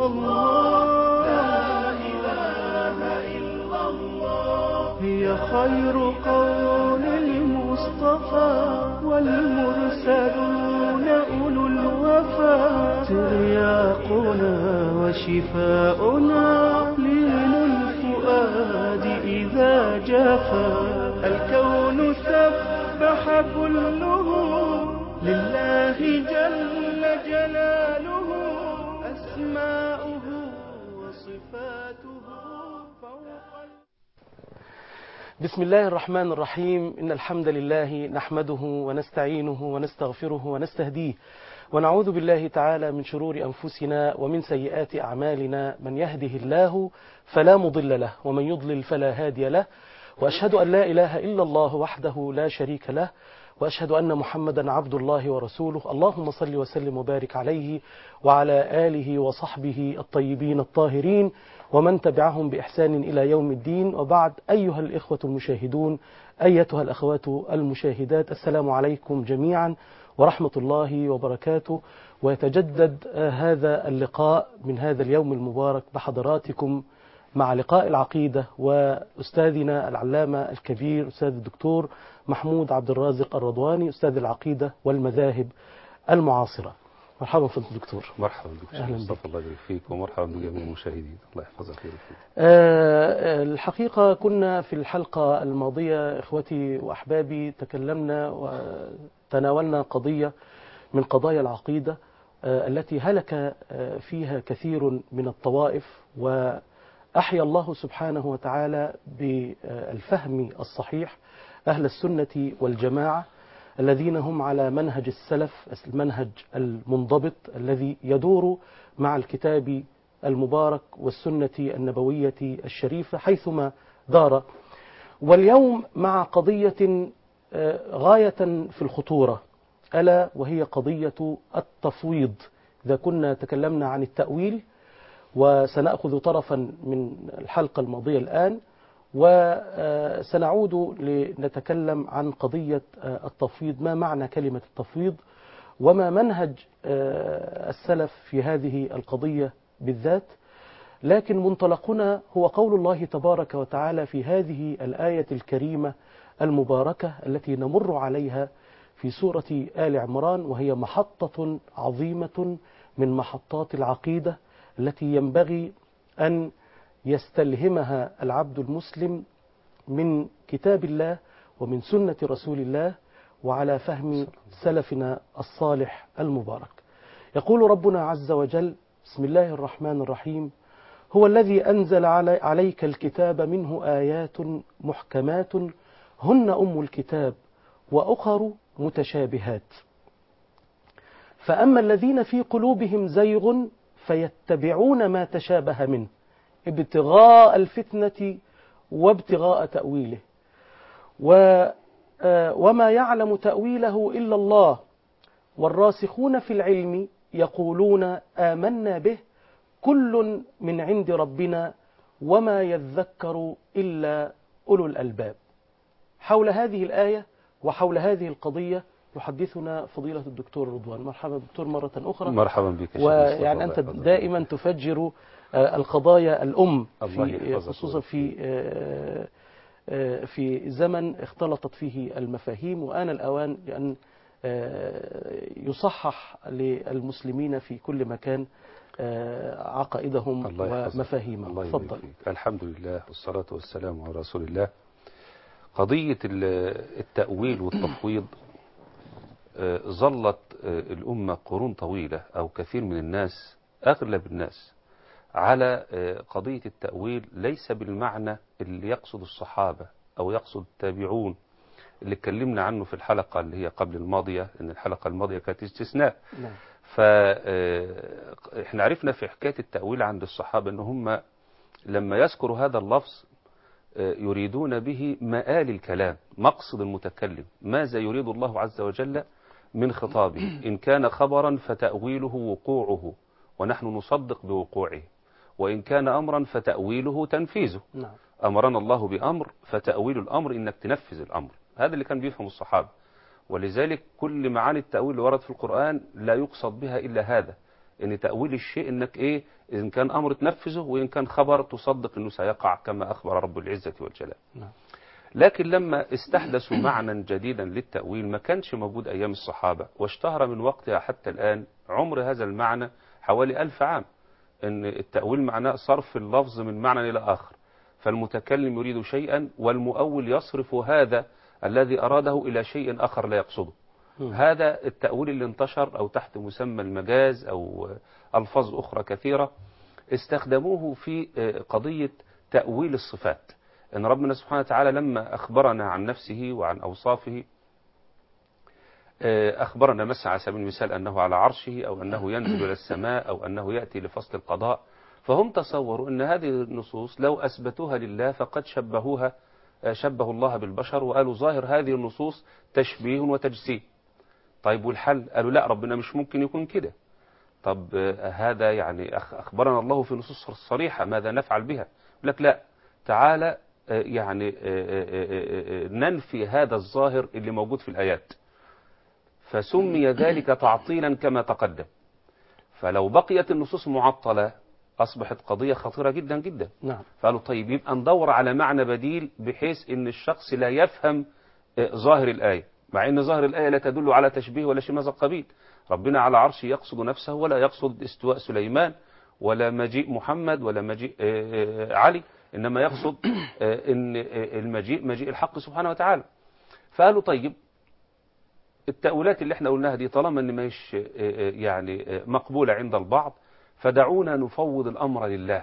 الله لا إله إلا الله هي خير قول المصطفى والمرسلون أولو الوفا ترياقنا وشفاؤنا لين الفؤاد إذا جفا الكون سبح كله لله جل جلاله أسماؤه وصفاته فوق بسم الله الرحمن الرحيم إن الحمد لله نحمده ونستعينه ونستغفره ونستهديه ونعوذ بالله تعالى من شرور أنفسنا ومن سيئات أعمالنا من يهده الله فلا مضل له ومن يضلل فلا هادي له وأشهد أن لا إله إلا الله وحده لا شريك له وأشهد أن محمدا عبد الله ورسوله اللهم صل وسلم وبارك عليه وعلى آله وصحبه الطيبين الطاهرين ومن تبعهم بإحسان إلى يوم الدين وبعد أيها الإخوة المشاهدون أيتها الأخوات المشاهدات السلام عليكم جميعا ورحمة الله وبركاته ويتجدد هذا اللقاء من هذا اليوم المبارك بحضراتكم مع لقاء العقيدة وأستاذنا العلامة الكبير أستاذ الدكتور محمود عبد الرازق الرضواني أستاذ العقيدة والمذاهب المعاصرة مرحبا فضل الدكتور مرحبا بك أهلا شيخ بك. مصطفى الله يبارك فيك ومرحبا بجميع المشاهدين الله يحفظك ويبارك فيك آه، الحقيقة كنا في الحلقة الماضية إخوتي وأحبابي تكلمنا وتناولنا قضية من قضايا العقيدة آه، التي هلك آه، فيها كثير من الطوائف وأحيا الله سبحانه وتعالى بالفهم الصحيح أهل السنة والجماعة الذين هم على منهج السلف المنهج المنضبط الذي يدور مع الكتاب المبارك والسنة النبوية الشريفة حيثما دار واليوم مع قضية آه، غاية في الخطورة ألا وهي قضية التفويض إذا كنا تكلمنا عن التأويل وسنأخذ طرفا من الحلقة الماضية الآن وسنعود لنتكلم عن قضية آه، التفويض ما معنى كلمة التفويض وما منهج آه، السلف في هذه القضية بالذات لكن منطلقنا هو قول الله تبارك وتعالى في هذه الآية الكريمة المباركة التي نمر عليها في سورة آل عمران وهي محطة عظيمة من محطات العقيدة التي ينبغي أن يستلهمها العبد المسلم من كتاب الله ومن سنة رسول الله وعلى فهم سلفنا الصالح المبارك يقول ربنا عز وجل بسم الله الرحمن الرحيم هو الذي أنزل علي عليك الكتاب منه آيات محكمات هن أم الكتاب وأخر متشابهات فأما الذين في قلوبهم زيغ فيتبعون ما تشابه منه ابتغاء الفتنة وابتغاء تأويله و آه، وما يعلم تأويله إلا الله والراسخون في العلم يقولون آمنا به كل من عند ربنا وما يذكر إلا أولو الألباب حول هذه الآية وحول هذه القضية يحدثنا فضيلة الدكتور رضوان مرحبا دكتور مرة أخرى مرحبا بك يا شيخ مصطفى، ويعني الله أنت يحفظك. دائما تفجر آه، القضايا الأم الله في يحفظك خصوصا في آه، آه، في زمن اختلطت فيه المفاهيم وآن الأوان لأن آه، يصحح للمسلمين في كل مكان آه، عقائدهم الله يحفظك. ومفاهيمهم الله يبارك تفضل فيك. الحمد لله والصلاة والسلام على رسول الله قضية ال- التأويل والتفويض آه، ظلت آه، الأمة قرون طويلة أو كثير من الناس أغلب الناس على آه، قضية التأويل ليس بالمعنى اللي يقصد الصحابة أو يقصد التابعون اللي اتكلمنا عنه في الحلقة اللي هي قبل الماضية إن الحلقة الماضية كانت استثناء نعم فاحنا عرفنا في حكاية التأويل عند الصحابة ان هم لما يذكروا هذا اللفظ آه، يريدون به مآل الكلام مقصد المتكلم ماذا يريد الله عز وجل من خطابه إن كان خبرا فتأويله وقوعه ونحن نصدق بوقوعه وإن كان أمرا فتأويله تنفيذه نعم أمرنا الله بأمر فتأويل الأمر إنك تنفذ الأمر هذا اللي كان بيفهم الصحابة ولذلك كل معاني التأويل اللي ورد في القرآن لا يقصد بها إلا هذا ان تأويل الشيء انك ايه ان كان امر تنفذه وان كان خبر تصدق انه سيقع كما اخبر رب العزة والجلال نعم. لكن لما استحدثوا معنى جديدا للتأويل ما كانش موجود أيام الصحابة واشتهر من وقتها حتى الآن عمر هذا المعنى حوالي ألف عام أن التأويل معناه صرف اللفظ من معنى إلى آخر فالمتكلم يريد شيئا والمؤول يصرف هذا الذي أراده إلى شيء آخر لا يقصده مم. هذا التأويل اللي انتشر أو تحت مسمى المجاز أو ألفاظ أخرى كثيرة استخدموه في آه، قضية تأويل الصفات أن ربنا سبحانه وتعالى لما أخبرنا عن نفسه وعن أوصافه آه، أخبرنا مثلا على سبيل المثال أنه على عرشه أو أنه ينزل إلى السماء أو أنه يأتي لفصل القضاء فهم تصوروا أن هذه النصوص لو أثبتوها لله فقد شبهوها آه، شبهوا الله بالبشر وقالوا ظاهر هذه النصوص تشبيه وتجسيم طيب والحل قالوا لا ربنا مش ممكن يكون كده طب آه، هذا يعني أخ- أخبرنا الله في نصوص صريحة ماذا نفعل بها يقول لك لا تعالى آه، يعني آه، آه، آه، آه، ننفي هذا الظاهر اللي موجود في الآيات فسمي ذلك تعطيلا كما تقدم فلو بقيت النصوص معطلة أصبحت قضية خطيرة جدا جدا نعم فقالوا طيب يبقى ندور على معنى بديل بحيث ان الشخص لا يفهم آه، ظاهر الآية مع ان ظاهر الآية لا تدل على تشبيه ولا شيء من هذا القبيل ربنا على عرشه يقصد نفسه ولا يقصد استواء سليمان ولا مجيء محمد ولا مجيء آه، آه، علي إنما يقصد آه، ان آه، المجيء مجيء الحق سبحانه وتعالى فقالوا طيب التأويلات اللي احنا قلناها دي طالما ان مش آه، آه، يعني آه، مقبولة عند البعض فدعونا نفوض الأمر لله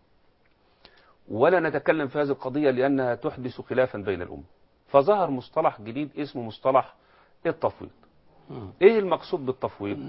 ولا نتكلم في هذه القضية لأنها تحدث خلافا بين الأمة فظهر مصطلح جديد اسمه مصطلح التفويض مم. ايه المقصود بالتفويض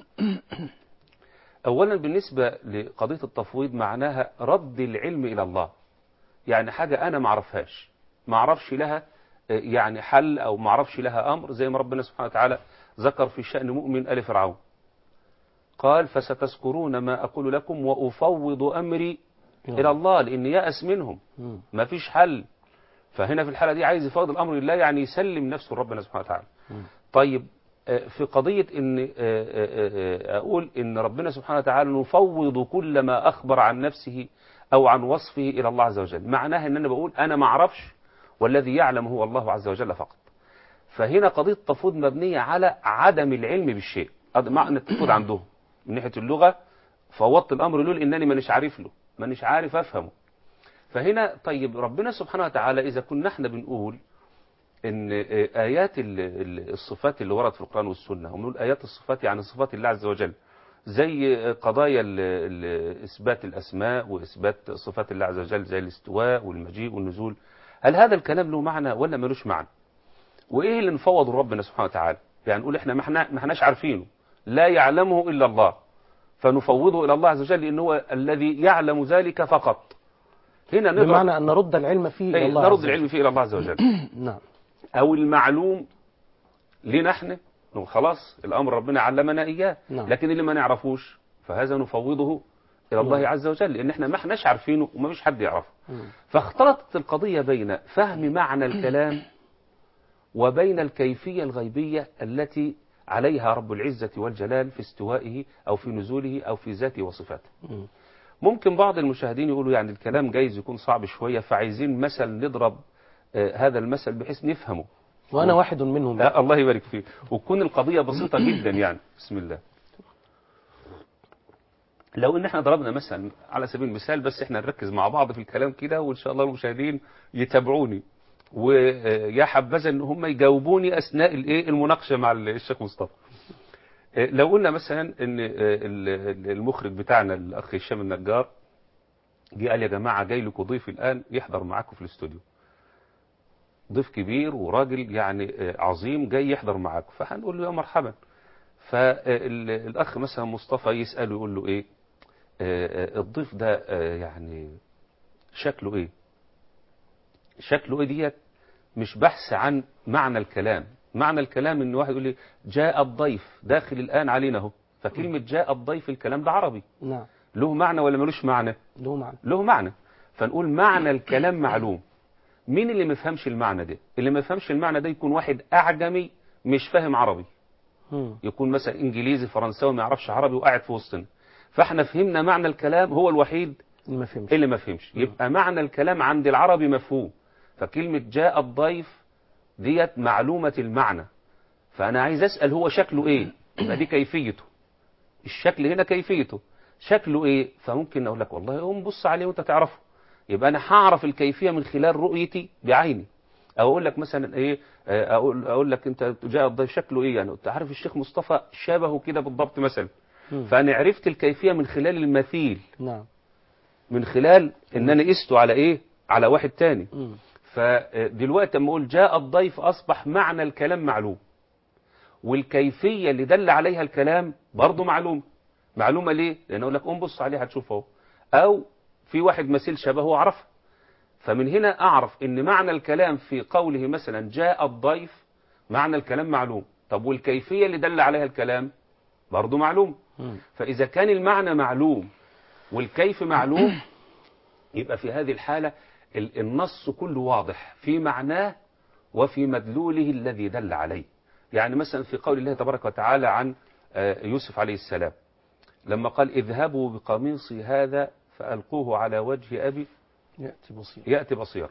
اولا بالنسبة لقضية التفويض معناها رد العلم الى الله يعني حاجة انا معرفهاش معرفش لها آه، يعني حل او معرفش لها امر زي ما ربنا سبحانه وتعالى ذكر في شأن مؤمن آل فرعون قال فستذكرون ما اقول لكم وافوض امري الى الله لان يأس منهم مم. ما فيش حل فهنا في الحالة دي عايز يفوض الأمر لله يعني يسلم نفسه لربنا سبحانه وتعالى مم. طيب آه، في قضية ان آه، آه، آه، اقول ان ربنا سبحانه وتعالى نفوض كل ما اخبر عن نفسه او عن وصفه الى الله عز وجل معناها ان انا بقول انا ما اعرفش والذي يعلم هو الله عز وجل فقط فهنا قضية التفويض مبنية على عدم العلم بالشيء هذا معنى التفويض عندهم من ناحية اللغة فوضت الامر له لانني مانيش عارف له مانيش عارف افهمه فهنا طيب ربنا سبحانه وتعالى إذا كنا احنا بنقول إن آيات ال- ال- الصفات اللي وردت في القرآن والسنة وبنقول آيات الصفات يعني صفات الله عز وجل زي قضايا ال- ال- إثبات الأسماء وإثبات صفات الله عز وجل زي الاستواء والمجيء والنزول هل هذا الكلام له معنى ولا ملوش معنى وإيه اللي نفوض ربنا سبحانه وتعالى يعني نقول إحنا ما احنا ما احناش عارفينه لا يعلمه إلا الله فنفوضه إلى الله عز وجل لأنه هو الذي يعلم ذلك فقط هنا نضرب بمعنى أن نرد العلم فيه إلى أي الله نرد عز العلم فيه إلى الله عز وجل وجل. نعم أو المعلوم لنا احنا نقول خلاص الأمر ربنا علمنا إياه نعم. لكن اللي ما نعرفوش فهذا نفوضه إلى الله نعم. عز وجل لأن احنا ما احناش عارفينه وما فيش حد يعرفه مم. فاختلطت القضية بين فهم معنى الكلام وبين الكيفية الغيبية التي عليها رب العزة والجلال في استوائه أو في نزوله أو في ذاته وصفاته مم. ممكن بعض المشاهدين يقولوا يعني الكلام جايز يكون صعب شوية فعايزين مثل نضرب آه، هذا المثل بحيث نفهمه وأنا واحد منهم لا الله يبارك فيك وتكون القضية بسيطة جدا يعني بسم الله لو ان احنا ضربنا مثلا على سبيل المثال بس احنا نركز مع بعض في الكلام كده وان شاء الله المشاهدين يتابعوني ويا حبذا ان هم يجاوبوني اثناء الايه المناقشه مع الشيخ مصطفى آه، لو قلنا مثلا ان آه، ال- المخرج بتاعنا الاخ هشام النجار جه قال يا جماعه جاي لكم ضيف الان يحضر معاكم في الاستوديو ضيف كبير وراجل يعني آه، عظيم جاي يحضر معاكم فهنقول له يا مرحبا فالاخ مثلا مصطفى يساله يقول له ايه آه، آه، الضيف ده آه، يعني شكله ايه شكله ايه ديت مش بحث عن معنى الكلام معنى الكلام ان واحد يقول لي جاء الضيف داخل الان علينا اهو فكلمه جاء الضيف الكلام ده عربي نعم له معنى ولا ملوش معنى له معنى له معنى فنقول معنى الكلام معلوم مين اللي ما يفهمش المعنى ده اللي ما يفهمش المعنى ده يكون واحد اعجمي مش فاهم عربي مم. يكون مثلا انجليزي فرنساوي ما يعرفش عربي وقاعد في وسطنا فاحنا فهمنا معنى الكلام هو الوحيد ما فهمش اللي ما فهمش يبقى معنى الكلام عند العربي مفهوم فكلمة جاء الضيف ديت معلومة المعنى فأنا عايز أسأل هو شكله إيه يبقى دي كيفيته الشكل هنا كيفيته شكله إيه فممكن أقول لك والله قوم بص عليه وأنت تعرفه يبقى أنا هعرف الكيفية من خلال رؤيتي بعيني أو أقول لك مثلا إيه آه، أقول أقول لك أنت جاء الضيف شكله إيه يعني أنت عارف الشيخ مصطفى شبهه كده بالضبط مثلا مم. فأنا عرفت الكيفية من خلال المثيل نعم من خلال ان انا قسته على ايه على واحد تاني مم. فدلوقتي اما اقول جاء الضيف اصبح معنى الكلام معلوم والكيفيه اللي دل عليها الكلام برضه معلومه معلومه ليه لان اقول لك قوم بص عليه هتشوفه اهو او في واحد مثيل شبهه اعرفه فمن هنا اعرف ان معنى الكلام في قوله مثلا جاء الضيف معنى الكلام معلوم طب والكيفيه اللي دل عليها الكلام برضه معلوم مم. فإذا كان المعنى معلوم والكيف معلوم يبقى في هذه الحالة ال- النص كله واضح في معناه وفي مدلوله الذي دل عليه يعني مثلا في قول الله تبارك وتعالى عن آه، يوسف عليه السلام لما قال اذهبوا بقميصي هذا فألقوه على وجه أبي يأتي بصير يأتي بصيرا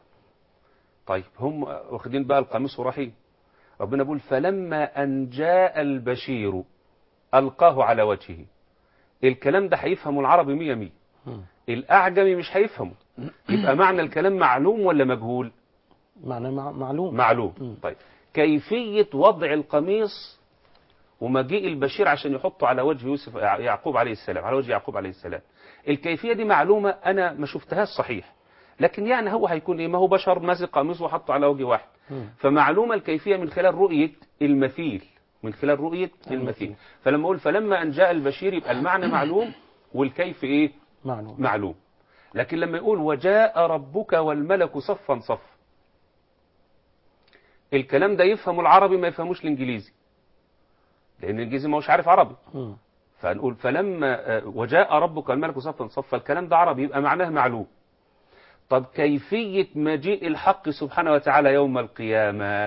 طيب هم واخدين بقى القميص ورايحين ربنا بيقول فلما أن جاء البشير ألقاه على وجهه الكلام ده هيفهمه العربي مية مية مم. الأعجمي مش هيفهمه يبقى معنى الكلام معلوم ولا مجهول معناه مع- معلوم معلوم مم. طيب كيفية وضع القميص ومجيء البشير عشان يحطه على وجه يوسف يعقوب عليه السلام على وجه يعقوب عليه السلام الكيفية دي معلومة أنا ما شفتهاش صحيح لكن يعني هو هيكون إيه ما هو بشر ماسك قميص وحطه على وجه واحد مم. فمعلومة الكيفية من خلال رؤية المثيل من خلال رؤية المثيل فلما أقول فلما أن جاء البشير يبقى المعنى معلوم والكيف إيه معلوم معلوم لكن لما يقول وجاء ربك والملك صفا صف الكلام ده يفهم العربي ما يفهموش الانجليزي لان الانجليزي ما هوش عارف عربي مم. فنقول فلما آه، وجاء ربك والملك صفا صفا الكلام ده عربي يبقى معناه معلوم طب كيفية مجيء الحق سبحانه وتعالى يوم القيامة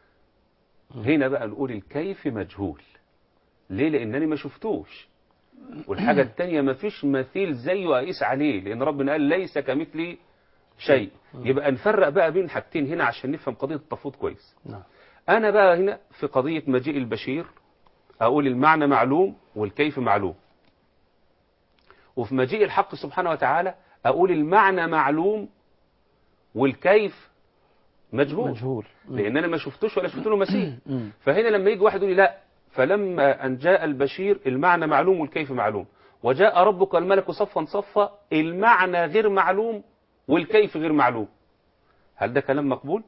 هنا بقى نقول الكيف مجهول ليه لانني ما شفتوش والحاجة التانية ما فيش مثيل زيه أقيس عليه لأن ربنا قال ليس كمثلي شيء يبقى نفرق بقى بين حاجتين هنا عشان نفهم قضية التفويض كويس نعم أنا بقى هنا في قضية مجيء البشير أقول المعنى معلوم والكيف معلوم وفي مجيء الحق سبحانه وتعالى أقول المعنى معلوم والكيف مجهول مجهول مم. لأن أنا ما شفتوش ولا شفت له مثيل مم. فهنا لما يجي واحد يقول لي لا فلما أن جاء البشير المعنى معلوم والكيف معلوم وجاء ربك الملك صفا صفا المعنى غير معلوم والكيف غير معلوم هل ده كلام مقبول؟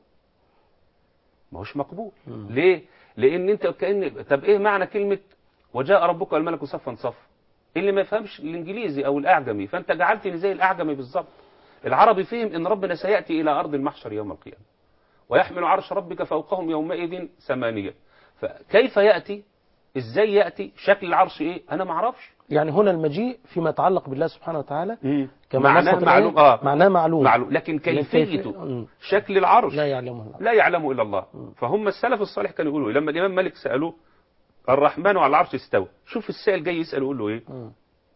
ما هوش مقبول مم. ليه؟ لأن أنت كأن طب إيه معنى كلمة وجاء ربك الملك صفا صفا؟ اللي ما يفهمش الإنجليزي أو الأعجمي فأنت جعلتني زي الأعجمي بالظبط العربي فهم إن ربنا سيأتي إلى أرض المحشر يوم القيامة ويحمل عرش ربك فوقهم يومئذ ثمانية فكيف يأتي ازاي يأتي شكل العرش ايه انا ما اعرفش يعني هنا المجيء فيما يتعلق بالله سبحانه وتعالى كما معناه نصت معلوم الآية، اه معناه معلوم معلوم لكن كيفيته مم. شكل العرش لا يعلمه الله لا يعلمه الا الله فهم السلف الصالح كانوا يقولوا إيه؟ لما الامام مالك سالوه الرحمن على العرش استوى شوف السائل جاي يسال يقول له ايه مم.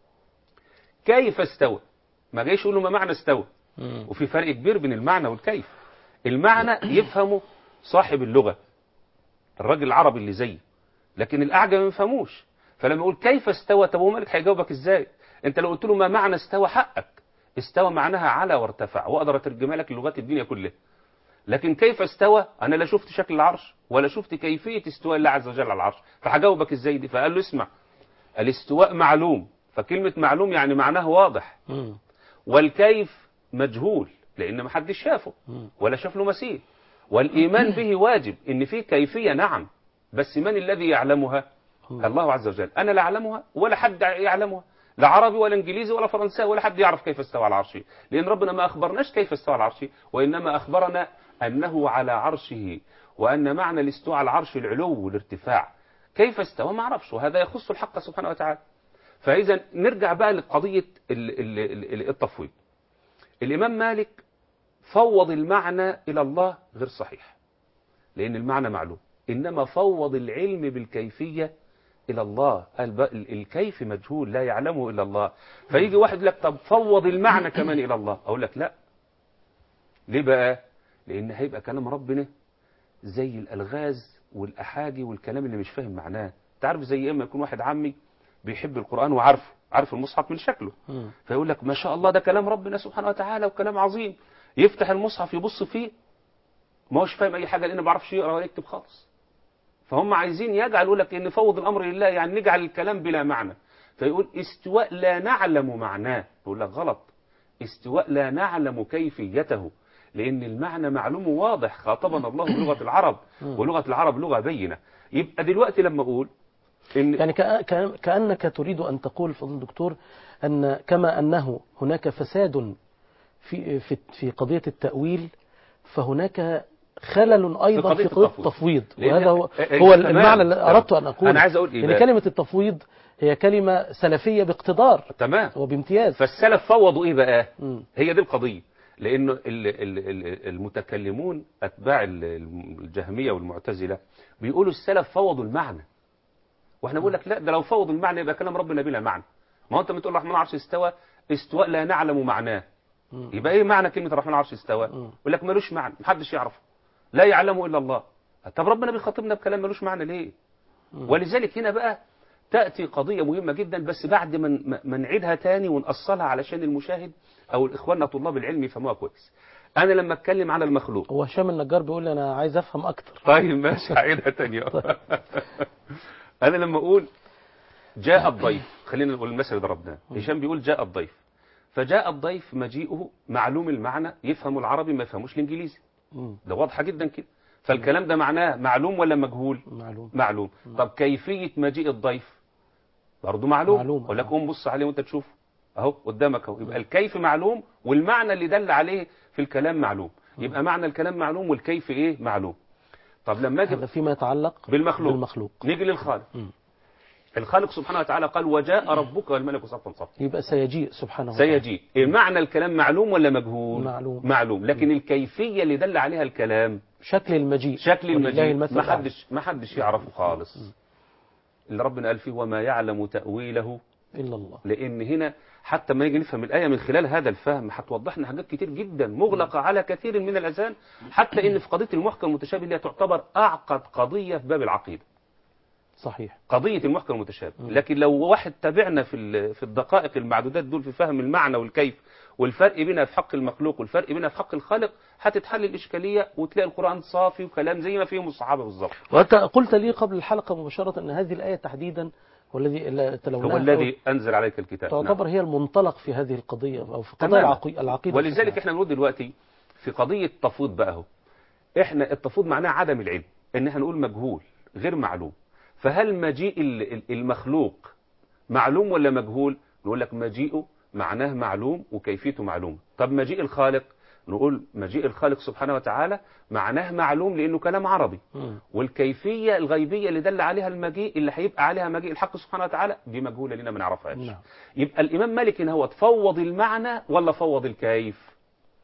كيف استوى ما جايش يقول له ما معنى استوى مم. وفي فرق كبير بين المعنى والكيف المعنى يفهمه صاحب اللغة الراجل العربي اللي زيي لكن الأعجم ما يفهموش فلما يقول كيف استوى طب هو مالك هيجاوبك ازاي انت لو قلت له ما معنى استوى حقك استوى معناها على وارتفع واقدر اترجمها لك لغات الدنيا كلها لكن كيف استوى انا لا شفت شكل العرش ولا شفت كيفية استواء الله عز وجل على العرش فهجاوبك ازاي دي فقال له اسمع الاستواء معلوم فكلمة معلوم يعني معناه واضح مم. والكيف مجهول لان ما حدش شافه مم. ولا شاف له مثيل والايمان به واجب ان في كيفيه نعم بس من الذي يعلمها الله. الله عز وجل انا لا اعلمها ولا حد يعلمها لا عربي ولا انجليزي ولا فرنساوي ولا حد يعرف كيف استوى على عرشه لان ربنا ما اخبرناش كيف استوى على عرشه وانما اخبرنا انه على عرشه وان معنى الاستواء على العرش العلو والارتفاع كيف استوى ما اعرفش وهذا يخص الحق سبحانه وتعالى فاذا نرجع بقى لقضيه ال- ال- ال- التفويض الامام مالك فوض المعنى إلى الله غير صحيح لأن المعنى معلوم إنما فوض العلم بالكيفية إلى الله الب- ال- الكيف مجهول لا يعلمه إلا الله فيجي واحد يقول لك طب فوض المعنى كمان إلى الله أقول لك لا ليه بقى لأن هيبقى كلام ربنا زي الألغاز والأحاجي والكلام اللي مش فاهم معناه تعرف زي إما يكون واحد عمي بيحب القرآن وعارفه عارف المصحف من شكله مم. فيقول لك ما شاء الله ده كلام ربنا سبحانه وتعالى وكلام عظيم يفتح المصحف يبص فيه ما هوش فاهم اي حاجه لانه ما بيعرفش يقرا ولا يكتب خالص فهم عايزين يجعلوا لك ان فوض الامر لله يعني نجعل الكلام بلا معنى فيقول استواء لا نعلم معناه يقول لك غلط استواء لا نعلم كيفيته لان المعنى معلوم واضح خاطبنا الله بلغه العرب ولغه العرب لغه بينه يبقى دلوقتي لما اقول ان يعني كأ- كأ- كأنك تريد أن تقول فضل الدكتور أن كما أنه هناك فساد في في في قضية التأويل فهناك خلل أيضا قضية في قضية التفويض. التفويض لأن- وهذا هو, آه، هو تمام. المعنى الذي تمام. أردت أن أقوله أنا عايز أقول إيه إن بقى؟ كلمة التفويض هي كلمة سلفية باقتدار تمام وبامتياز فالسلف فوضوا ايه بقى مم. هي دي القضيه لانه ال- ال- ال- المتكلمون اتباع ال- الجهميه والمعتزله بيقولوا السلف فوضوا المعنى واحنا بنقول لك لا ده لو فوضوا المعنى يبقى كلام ربنا بلا معنى ما هو انت بتقول الرحمن على العرش استوى استواء لا نعلم معناه مم. يبقى ايه معنى كلمه الرحمن على العرش استوى مم. يقول لك ملوش معنى محدش يعرفه لا يعلمه الا الله طب ربنا بيخاطبنا بكلام ملوش معنى ليه ولذلك هنا بقى تأتي قضية مهمة جدا بس بعد ما ما- ما نعيدها تاني ونأصلها علشان المشاهد أو الإخواننا طلاب العلم يفهموها كويس أنا لما أتكلم على المخلوق هو هشام النجار بيقول لي أنا عايز أفهم أكتر طيب ماشي هعيدها تاني أهو. أنا لما أقول جاء الضيف خلينا نقول المثل اللي ضربناه هشام بيقول جاء الضيف فجاء الضيف مجيئه معلوم المعنى يفهم العربي ما يفهموش الإنجليزي مم. ده واضحة جدا كده فالكلام ده معناه معلوم ولا مجهول معلوم معلوم طب كيفية مجيء الضيف برضه معلوم معلوم. اقول لك قوم بص عليه وانت تشوفه اهو قدامك اهو يبقى الكيف معلوم والمعنى اللي دل عليه في الكلام معلوم يبقى معنى الكلام معلوم والكيف ايه معلوم طب لما هذا اجي فيما يتعلق بالمخلوق بالمخلوق نيجي للخالق مم. الخالق سبحانه وتعالى قال وجاء ربك والملك صفا صفا يبقى سيجيء سبحانه وتعالى سيجيء إيه معنى الكلام معلوم ولا مجهول معلوم. معلوم لكن الكيفية اللي دل عليها الكلام شكل المجيء شكل ولله المجيء المثل ما الأعلى. حدش ما حدش يعرفه خالص اللي ربنا قال فيه وما يعلم تأويله إلا الله لأن هنا حتى ما نيجي نفهم الآية من خلال هذا الفهم هتوضح لنا حاجات كتير جدا مغلقة على كثير من الأذهان حتى إن في قضية المحكم المتشابه اللي هي تعتبر أعقد قضية في باب العقيدة صحيح قضية المحكم المتشابه لكن لو واحد تابعنا في ال- في الدقائق المعدودات دول في فهم المعنى والكيف والفرق بينها في حق المخلوق والفرق بينها في حق الخالق هتتحل الإشكالية وتلاقي القرآن صافي وكلام زي ما فيهم الصحابة بالظبط وأنت قلت لي قبل الحلقة مباشرة أن هذه الآية تحديدا والذي اللي تلوناها هو الذي أنزل عليك الكتاب نعم. تعتبر هي المنطلق في هذه القضية أو في قضايا تماما. العقي- العقيدة ولذلك بشكل عام. احنا بنقول دلوقتي في قضية التفويض بقى اهو احنا التفويض معناه عدم العلم ان احنا نقول مجهول غير معلوم فهل مجيء ال- ال- المخلوق معلوم ولا مجهول نقول لك مجيئه معناه معلوم وكيفيته معلومة طب مجيء الخالق نقول مجيء الخالق سبحانه وتعالى معناه معلوم لانه كلام عربي مم. والكيفية الغيبية اللي دل عليها المجيء اللي هيبقى عليها مجيء الحق سبحانه وتعالى دي مجهولة لنا ما نعرفهاش نعم. يبقى الإمام مالك إن هو تفوض المعنى ولا فوض الكيف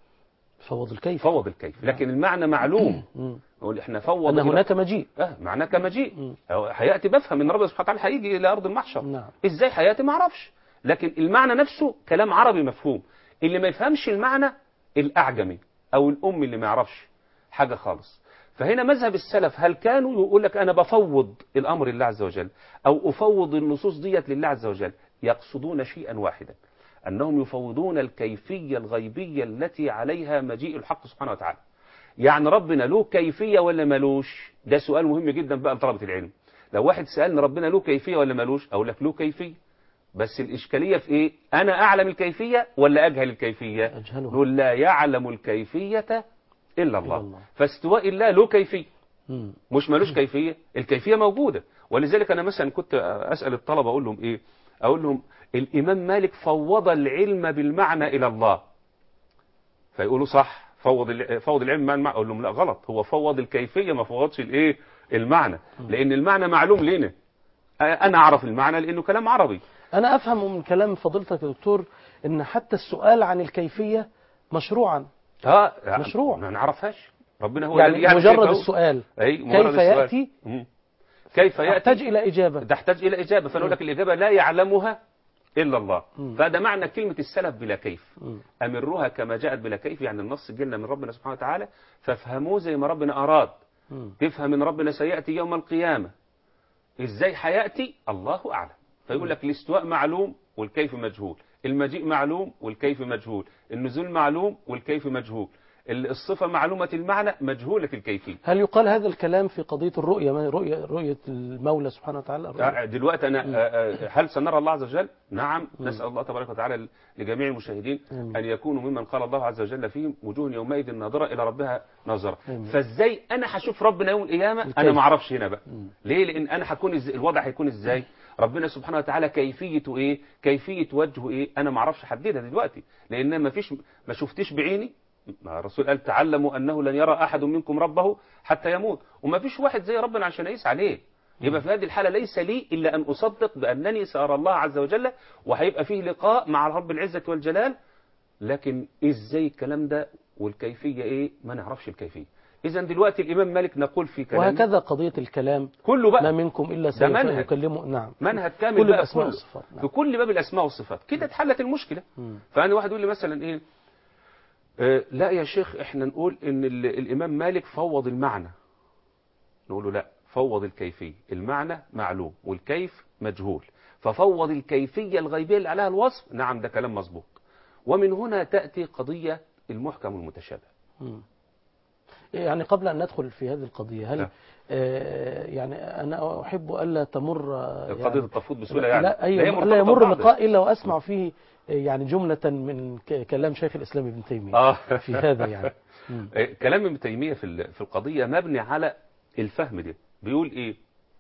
فوض الكيف فوض الكيف لكن المعنى معلوم مم. نقول احنا فوض أن إلى- هناك مجيء اه معناه كمجيء مم. أو هياتي بفهم ان ربنا سبحانه وتعالى هيجي الى ارض المحشر نعم. ازاي هياتي ما اعرفش لكن المعنى نفسه كلام عربي مفهوم اللي ما يفهمش المعنى الاعجمي او الام اللي ما يعرفش حاجه خالص فهنا مذهب السلف هل كانوا يقول لك انا بفوض الامر لله عز وجل او افوض النصوص ديت لله عز وجل يقصدون شيئا واحدا انهم يفوضون الكيفيه الغيبيه التي عليها مجيء الحق سبحانه وتعالى يعني ربنا له كيفية ولا ملوش ده سؤال مهم جدا بقى لطلبة العلم لو واحد سألني ربنا له كيفية ولا ملوش أقول لك له كيفية بس الإشكالية في إيه أنا أعلم الكيفية ولا أجهل الكيفية أجهلها. نقول لا يعلم الكيفية إلا الله, الله. فاستواء الله له كيفية مم. مش ملوش كيفية الكيفية موجودة ولذلك أنا مثلا كنت أسأل الطلبة أقول لهم إيه أقول لهم الإمام مالك فوض العلم بالمعنى إلى الله فيقولوا صح فوض الع- فوض العلم مع المعنى اقول لهم لا غلط هو فوض الكيفيه ما فوضش الايه المعنى لان المعنى معلوم لنا انا اعرف المعنى لانه كلام عربي أنا أفهم من كلام فضيلتك يا دكتور أن حتى السؤال عن الكيفية مشروعا اه مشروع. ما نعرفهاش ربنا هو الذي يعني يعلم مجرد كيف هو. السؤال اي كيف مجرد السؤال. يأتي مم. كيف يأتي تحتاج إلى إجابة تحتاج إلى إجابة فنقول لك الإجابة لا يعلمها إلا الله مم. فهذا معنى كلمة السلف بلا كيف مم. أمروها كما جاءت بلا كيف يعني النص جلنا من ربنا سبحانه وتعالى فافهموه زي ما ربنا أراد مم. تفهم ان ربنا سيأتي يوم القيامة ازاي هيأتي الله أعلم فيقول لك الاستواء معلوم والكيف مجهول المجيء معلوم والكيف مجهول النزول معلوم والكيف مجهول ال- الصفة معلومة المعنى مجهولة الكيفية هل يقال هذا الكلام في قضية الرؤية ما رؤية رؤية المولى سبحانه وتعالى الرؤية؟ آه، دلوقتي أنا آه، آه، هل سنرى الله عز وجل نعم نسأل الله تبارك وتعالى لجميع المشاهدين آمين. أن يكونوا ممن قال الله عز وجل فيهم وجوه يومئذ ناظرة إلى ربها ناظرة آمين. فازاي أنا هشوف ربنا يوم القيامة أنا الكيف. ما أعرفش هنا بقى مم. ليه لأن أنا هكون إزاي الوضع هيكون إزاي ربنا سبحانه وتعالى كيفيته إيه كيفية وجهه إيه أنا ما أعرفش أحددها دلوقتي لأن ما فيش ما شفتش بعيني ما الرسول قال تعلموا أنه لن يرى أحد منكم ربه حتى يموت وما فيش واحد زي ربنا عشان يقيس عليه يبقى في هذه الحالة ليس لي إلا أن أصدق بأنني سأرى الله عز وجل وهيبقى فيه لقاء مع رب العزة والجلال لكن إزاي الكلام ده والكيفية إيه ما نعرفش الكيفية إذا دلوقتي الإمام مالك نقول في كلامه وهكذا قضية الكلام كله ما بقى منكم إلا ده منهج. سيكلمه نعم منهج كامل كل بقى الأسماء كله. والصفات في نعم. كل باب الأسماء والصفات كده اتحلت المشكلة مم. فأنا واحد يقول لي مثلا إيه آه لا يا شيخ إحنا نقول إن ال- الإمام مالك فوض المعنى نقول له لا فوض الكيفية المعنى معلوم والكيف مجهول ففوض الكيفية الغيبية اللي عليها الوصف نعم ده كلام مسبوق ومن هنا تأتي قضية المحكم والمتشابه مم. يعني قبل أن ندخل في هذه القضية هل نعم. آه يعني أنا أحب ألا تمر آه، قضية يعني التفويض بسهولة يعني لا أيوة هي لا مرتبطة يمر ببعض. لقاء إلا وأسمع فيه آه، يعني جملة من ك- كلام شيخ الإسلام ابن تيمية آه. في هذا يعني مم. آه، كلام ابن تيمية في ال- في القضية مبني على الفهم ده بيقول ايه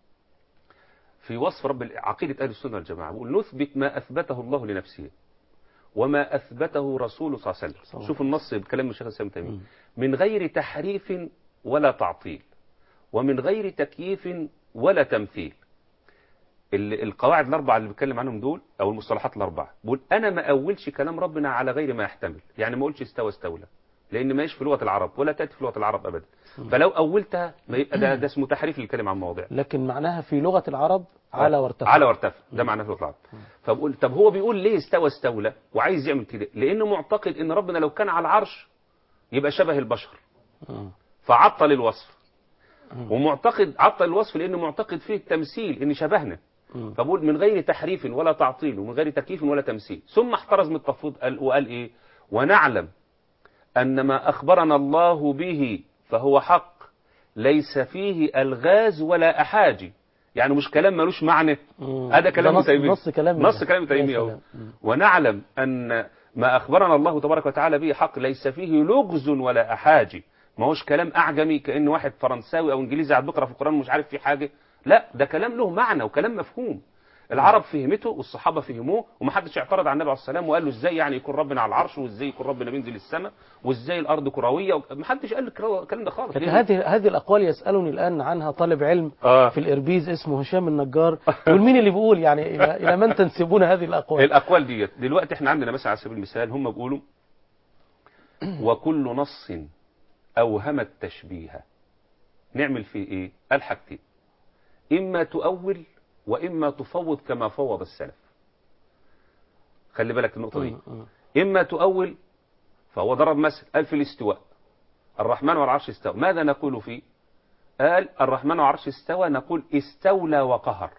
في وصف رب ال- عقيدة أهل السنة والجماعة بيقول نثبت ما أثبته الله لنفسه وما أثبته رسوله صلى الله عليه صلى وسلم الله شوف النص بكلام الشيخ الإسلام ابن تيمية مم. من غير تحريف ولا تعطيل ومن غير تكييف ولا تمثيل ال- القواعد الأربعة اللي بتكلم عنهم دول أو المصطلحات الأربعة بقول أنا ما أولش كلام ربنا على غير ما يحتمل يعني ما أقولش استوى استولى لأن ما في لغة العرب ولا تأتي في لغة العرب أبدا فلو أولتها ما يبقى ده, ده اسمه تحريف للكلمة عن مواضيع لكن معناها في لغة العرب على وارتفع على وارتفع ده معناه في لغة العرب فبقول طب هو بيقول ليه استوى استولى وعايز يعمل كده لأنه معتقد إن ربنا لو كان على العرش يبقى شبه البشر مم. فعطل الوصف ومعتقد عطل الوصف لانه معتقد فيه التمثيل ان شبهنا مم. فبقول من غير تحريف ولا تعطيل ومن غير تكييف ولا تمثيل ثم احترز من التفويض قال وقال ايه ونعلم ان ما اخبرنا الله به فهو حق ليس فيه الغاز ولا احاجي يعني مش كلام ملوش معنى مم. هذا كلام ده نص- ابن تيميه نص كلام نص كلام ابن يا تيميه اهو سلام. مم. ونعلم أن ما أخبرنا الله تبارك وتعالى به حق ليس فيه لغز ولا أحاجي ما هوش كلام أعجمي كأن واحد فرنساوي أو إنجليزي قاعد بيقرأ في القرآن مش عارف فيه حاجة لا ده كلام له معنى وكلام مفهوم العرب فهمته والصحابة فهموه ومحدش اعترض على النبي عليه السلام وقال له ازاي يعني يكون ربنا على العرش وازاي يكون ربنا بينزل السماء وازاي الارض كرويه محدش قال الكلام الكلام ده خالص لكن ليه؟ هذه هذه الأقوال يسألني الآن عنها طالب علم آه. في الإربيز اسمه هشام النجار يقول مين اللي بيقول يعني إلى, إلى من تنسبون هذه الأقوال الأقوال ديت دلوقتي احنا عندنا مثلا على سبيل المثال هم بيقولوا وكل نص أوهم التشبيه نعمل فيه إيه؟ قال حاجتين إما تؤول وإما تفوض كما فوض السلف خلي بالك النقطة دي مم. مم. إما تؤول فهو ضرب مثل قال في الاستواء الرحمن والعرش استوى ماذا نقول فيه قال الرحمن والعرش استوى نقول استولى وقهر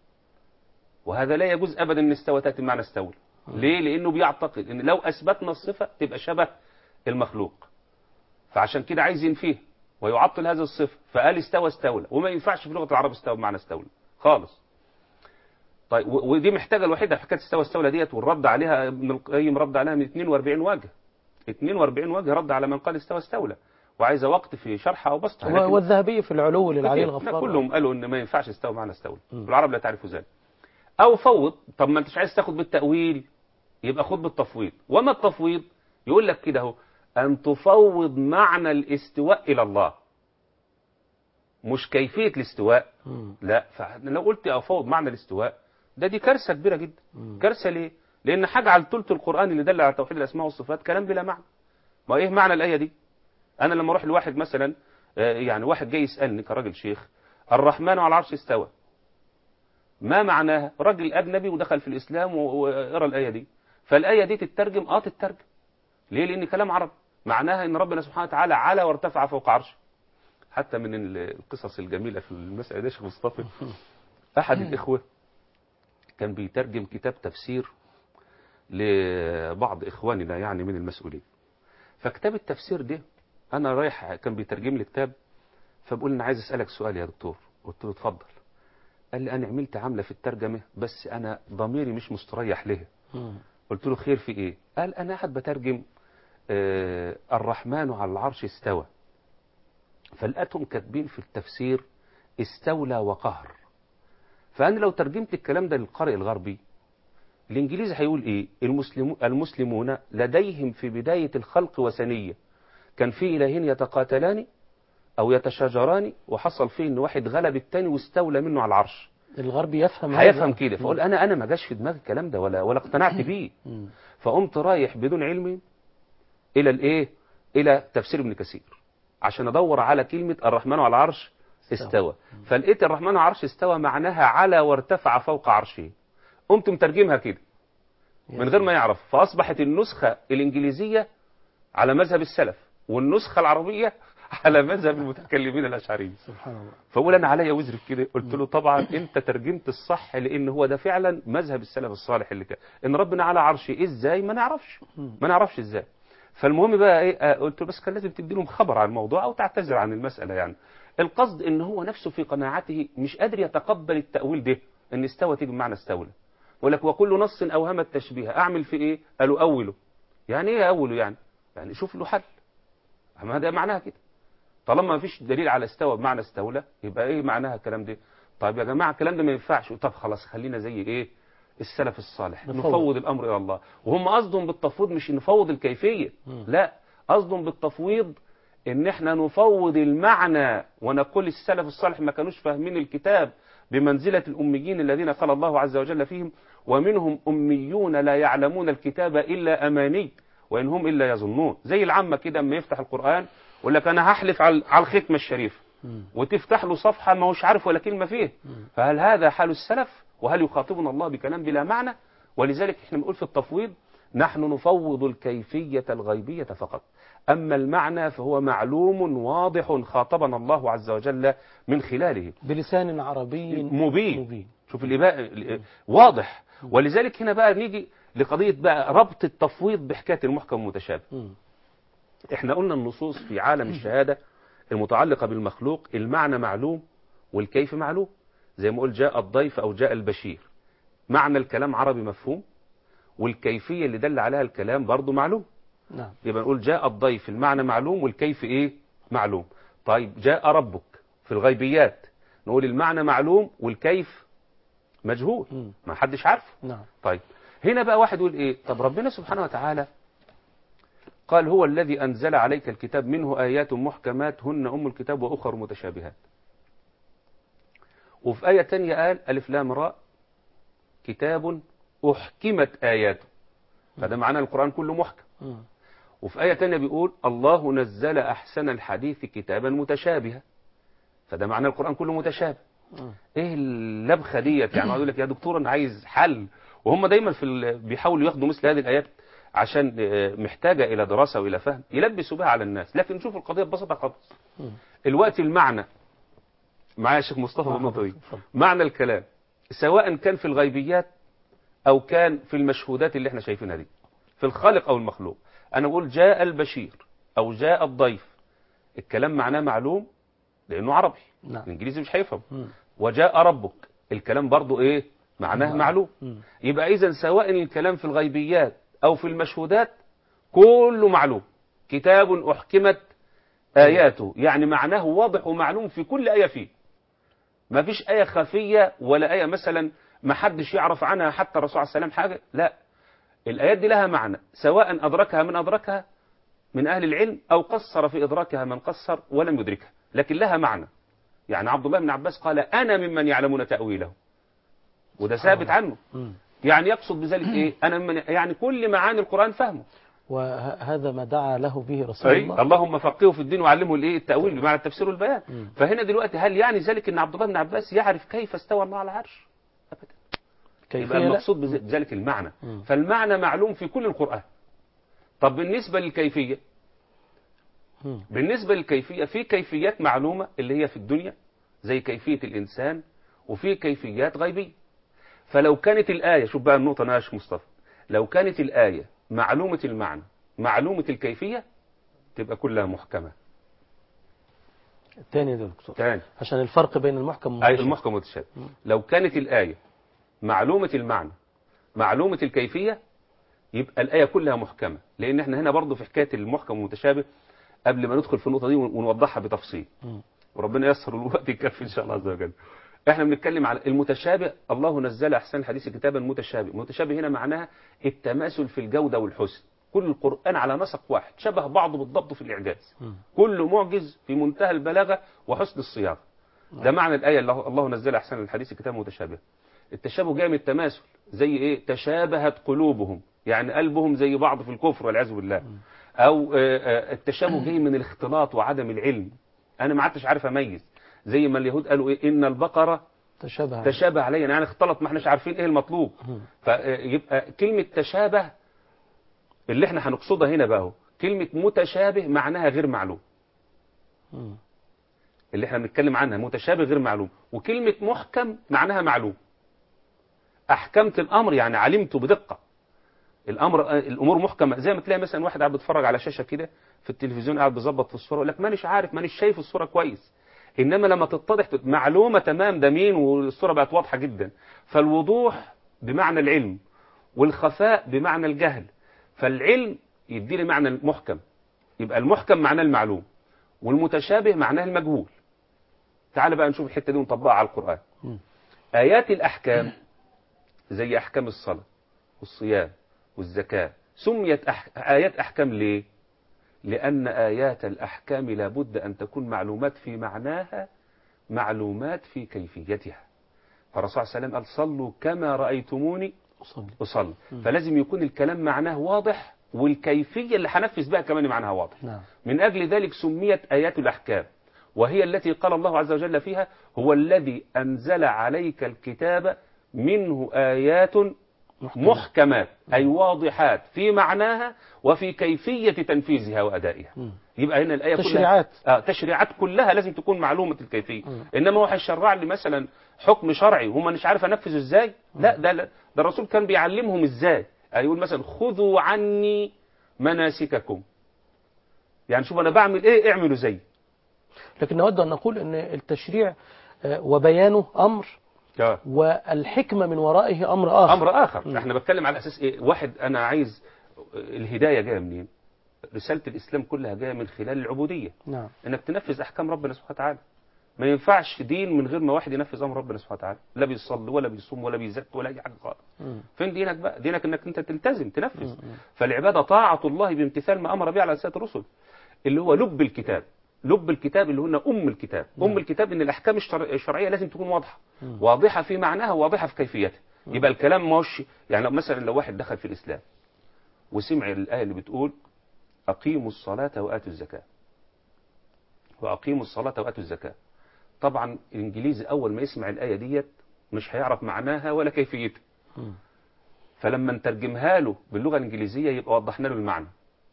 وهذا لا يجوز أبدا أن استوى تأتي معنى استولى ليه لأنه بيعتقد أن لو أثبتنا الصفة تبقى شبه المخلوق فعشان كده عايز ينفيه ويعطل هذه الصفة فقال استوى استولى وما ينفعش في لغة العرب استوى بمعنى استولى خالص طيب و- ودي محتاجة الوحيدة حكاية استوى استولى ديت والرد عليها ابن القيم رد عليها من 42 وجه 42 وجه رد على من قال استوى استولى وعايزة وقت في شرحها أو بسطها لكن- و- والذهبي في العلو للعلي كتير. الغفار كلهم قالوا ان ما ينفعش استوى معنى استولى مم. العرب لا تعرف ذلك او فوض طب ما انتش عايز تاخد بالتاويل يبقى خد بالتفويض وما التفويض يقول لك كده اهو ان تفوض معنى الاستواء الى الله مش كيفيه الاستواء مم. لا فلو قلت افوض معنى الاستواء ده دي كارثه كبيره جدا مم. كارثه ليه لان حاجه على ثلث القران اللي دل على توحيد الاسماء والصفات كلام بلا معنى ما ايه معنى الايه دي انا لما اروح لواحد مثلا آه، يعني واحد جاي يسالني كراجل شيخ الرحمن على العرش استوى ما معناها رجل أجنبي ودخل في الإسلام و- وقرأ الآية دي فالآية دي تترجم اه تترجم ليه لأن كلام عربي معناها ان ربنا سبحانه وتعالى على وارتفع فوق عرشه حتى من ال- القصص الجميلة في المسألة دي يا شيخ مصطفى أحد الإخوة كان بيترجم كتاب تفسير لبعض إخواننا يعني من المسؤولين فكتاب التفسير ده أنا رايح كان بيترجم لي كتاب فبقول أنا عايز أسألك سؤال يا دكتور قلت له اتفضل قال لي أنا عملت عاملة في الترجمة بس أنا ضميري مش مستريح لها مم. قلت له خير في إيه قال أنا قاعد بترجم آه الرحمن على العرش استوى فلقيتهم كاتبين في التفسير استولى وقهر فأنا لو ترجمت الكلام ده للقارئ الغربي الإنجليزي هيقول إيه المسلم المسلمون لديهم في بداية الخلق وثنية كان في إلهين يتقاتلان أو يتشاجران وحصل فيه إن واحد غلب التاني واستولى منه على العرش الغرب يفهم هذا. هيفهم كده فأقول أنا أنا ما جاش في دماغي الكلام ده ولا ولا اقتنعت بيه مم. فقمت رايح بدون علم إلى الإيه إلى تفسير ابن كثير عشان أدور على كلمة الرحمن على العرش استوى فلقيت الرحمن على العرش استوى معناها على وارتفع فوق عرشه قمت مترجمها كده من غير ما يعرف فأصبحت النسخة الإنجليزية على مذهب السلف والنسخة العربية على مذهب المتكلمين الأشعريين سبحان الله فأقول أنا عليا وزر في كده قلت له طبعا أنت ترجمت الصح لأن هو ده فعلا مذهب السلف الصالح اللي كان إن ربنا على عرشه إزاي ما نعرفش ما نعرفش إزاي فالمهم بقى إيه آه، قلت له بس كان لازم تدي لهم خبر عن الموضوع أو تعتذر عن المسألة يعني القصد إن هو نفسه في قناعته مش قادر يتقبل التأويل ده إن استوى تيجي بمعنى استولى يقول لك وكل نص أوهم التشبيه أعمل في إيه؟ قالوا أوله يعني إيه أوله يعني؟ يعني شوف له حل ما ده معناها كده طالما ما فيش دليل على استوى بمعنى استولى يبقى ايه معناها الكلام ده طيب يا جماعه الكلام ده ما ينفعش طب خلاص خلينا زي ايه السلف الصالح نفوض. نفوض الامر الى الله وهم قصدهم بالتفويض مش نفوض الكيفيه مم. لا قصدهم بالتفويض ان احنا نفوض المعنى ونقول السلف الصالح ما كانوش فاهمين الكتاب بمنزلة الأميين الذين قال الله عز وجل فيهم ومنهم أميون لا يعلمون الكتاب إلا أماني وإن هم إلا يظنون زي العامة كده اما يفتح القرآن يقول لك أنا هحلف على على الختمة الشريفة مم. وتفتح له صفحة ما هوش عارف ولا كلمة فيه مم. فهل هذا حال السلف وهل يخاطبنا الله بكلام بلا معنى ولذلك احنا بنقول في التفويض نحن نفوض الكيفية الغيبية فقط أما المعنى فهو معلوم واضح خاطبنا الله عز وجل من خلاله بلسان عربي مبين مبين شوف الإباء واضح ولذلك هنا بقى نيجي لقضية بقى ربط التفويض بحكاية المحكم المتشابه مم. احنا قلنا النصوص في عالم الشهادة المتعلقة بالمخلوق المعنى معلوم والكيف معلوم زي ما قلت جاء الضيف أو جاء البشير معنى الكلام عربي مفهوم والكيفية اللي دل عليها الكلام برضو معلوم نعم يبقى نقول جاء الضيف المعنى معلوم والكيف ايه معلوم طيب جاء ربك في الغيبيات نقول المعنى معلوم والكيف مجهول مم. ما حدش عارفه نعم طيب هنا بقى واحد يقول ايه طب ربنا سبحانه وتعالى قال هو الذي أنزل عليك الكتاب منه آيات محكمات هن أم الكتاب وأخر متشابهات وفي آية تانية قال ألف لام راء كتاب أحكمت آياته فده معنى القرآن كله محكم مم. وفي آية تانية بيقول الله نزل أحسن الحديث كتابا متشابها فده معنى القرآن كله متشابه مم. ايه اللبخه ديت يعني يقول لك يا دكتور انا عايز حل وهم دايما في ال... بيحاولوا ياخدوا مثل هذه الايات عشان آه، محتاجه الى دراسه والى فهم يلبسوا بها على الناس لكن نشوف القضيه ببساطه خالص مم. الوقت المعنى معايا يا شيخ مصطفى مع بالنقطه دي حضرتك، اتفضل. معنى الكلام سواء كان في الغيبيات او كان في المشهودات اللي احنا شايفينها دي في الخالق او المخلوق انا بقول جاء البشير او جاء الضيف الكلام معناه معلوم لانه عربي نعم الانجليزي مش هيفهم مم. وجاء ربك الكلام برضو ايه معناه نعم. معلوم مم. يبقى اذا سواء الكلام في الغيبيات او في المشهودات كله معلوم كتاب احكمت اياته يعني معناه واضح ومعلوم في كل ايه فيه ما فيش ايه خفيه ولا ايه مثلا ما حدش يعرف عنها حتى الرسول عليه السلام حاجه لا الايات دي لها معنى سواء ادركها من ادركها من اهل العلم او قصر في ادراكها من قصر ولم يدركها لكن لها معنى يعني عبد الله بن عباس قال انا ممن يعلمون تاويله وده ثابت عنه مم. يعني يقصد بذلك ايه انا من يعني كل معاني القران فهمه وهذا ما دعا له به رسول أي الله اللهم فقهه في الدين وعلمه الايه التاويل بمعنى التفسير والبيان مم. فهنا دلوقتي هل يعني ذلك ان عبد الله بن عباس يعرف كيف استوى الله على العرش ابدا كيف يبقى المقصود بذ- بذلك المعنى مم. فالمعنى معلوم في كل القران طب بالنسبه للكيفيه مم. بالنسبه للكيفيه في كيفيات معلومه اللي هي في الدنيا زي كيفيه الانسان وفي كيفيات غيبيه فلو كانت الايه شوف بقى النقطه انا يا شيخ مصطفى لو كانت الايه معلومه المعنى معلومه الكيفيه تبقى كلها محكمه الثاني يا دكتور تاني عشان الفرق بين المحكم أي والمتشابه. المحكم والمتشابه لو كانت الآية معلومة المعنى معلومة الكيفية يبقى الآية كلها محكمة لأن احنا هنا برضو في حكاية المحكم والمتشابه قبل ما ندخل في النقطة دي ونوضحها بتفصيل مم. وربنا ييسر الوقت يكفي إن شاء الله عز وجل احنا بنتكلم على المتشابه الله نزل أحسن الحديث كتابا متشابه متشابه هنا معناها التماثل في الجودة والحسن كل القرآن على نسق واحد شبه بعضه بالضبط في الإعجاز مم. كله معجز في منتهى البلاغة وحسن الصياغة ده معنى الآية الله, الله نزل أحسن الحديث كتاب متشابه التشابه جاي من التماثل زي إيه تشابهت قلوبهم يعني قلبهم زي بعض في الكفر والعياذ بالله أو آه، آه، التشابه جاي من الاختلاط وعدم العلم أنا ما عدتش عارف أميز زي ما اليهود قالوا إيه إن البقرة تشابه تشابه علينا يعني اختلط ما احناش عارفين إيه المطلوب مم. فيبقى كلمة تشابه اللي احنا هنقصدها هنا بقى هو كلمة متشابه معناها غير معلوم مم. اللي احنا بنتكلم عنها متشابه غير معلوم وكلمة محكم معناها معلوم أحكمت الأمر يعني علمته بدقة الأمر الأمور محكمة زي ما تلاقي مثلا واحد قاعد بيتفرج على شاشة كده في التلفزيون قاعد بيظبط في الصورة يقول لك مانيش عارف مانيش شايف الصورة كويس إنما لما تتضح تت- معلومة تمام ده مين والصورة بقت واضحة جدا فالوضوح بمعنى العلم والخفاء بمعنى الجهل فالعلم يدي لي معنى المحكم يبقى المحكم معناه المعلوم والمتشابه معناه المجهول تعال بقى نشوف الحتة دي ونطبقها على القرآن مم. آيات الأحكام زي أحكام الصلاة والصيام والزكاة سميت أح... آيات أحكام ليه؟ لأن آيات الأحكام لابد أن تكون معلومات في معناها معلومات في كيفيتها فالرسول صلى الله عليه وسلم قال صلوا كما رأيتموني أصلي أصلي فلازم يكون الكلام معناه واضح والكيفية اللي هنفذ بها كمان معناها واضح نعم من أجل ذلك سميت آيات الأحكام وهي التي قال الله عز وجل فيها هو الذي أنزل عليك الكتاب منه آيات محكم. محكمات أي واضحات في معناها وفي كيفية تنفيذها وأدائها مم. يبقى هنا الآية تشريعات. كلها آه تشريعات كلها لازم تكون معلومة الكيفية مم. إنما واحد شرع لي مثلا حكم شرعي وهم مش عارف أنفذه إزاي لا ده لا ده الرسول كان بيعلمهم إزاي يعني يقول مثلا خذوا عني مناسككم يعني شوف أنا بعمل إيه اعملوا زي لكن نود أن نقول أن التشريع آه، وبيانه أمر آه. والحكمة من ورائه أمر آخر امر اخر مم. احنا بتكلم على اساس ايه واحد انا عايز الهدايه جايه منين رساله الاسلام كلها جايه من خلال العبوديه نعم انك تنفذ احكام ربنا سبحانه وتعالى ما ينفعش دين من غير ما واحد ينفذ امر ربنا سبحانه وتعالى لا بيصلي ولا بيصوم ولا بيزكي ولا اي حاجه خالص مم. فين دينك بقى دينك انك انت تلتزم تنفذ مم. فالعباده طاعه الله بامتثال ما امر به على سيد الرسل اللي هو لب الكتاب لب الكتاب اللي هنا ام الكتاب ام الكتاب ان الاحكام الشر- الشرعيه لازم تكون واضحه مم. واضحه في معناها واضحه في كيفيتها يبقى الكلام مش يعني لو مثلا لو واحد دخل في الاسلام وسمع الايه اللي بتقول اقيموا الصلاه واتوا الزكاه واقيموا الصلاه واتوا الزكاه طبعا الانجليزي اول ما يسمع الايه ديت مش هيعرف معناها ولا كيفيتها مم. فلما نترجمها له باللغة الإنجليزية يبقى وضحنا له المعنى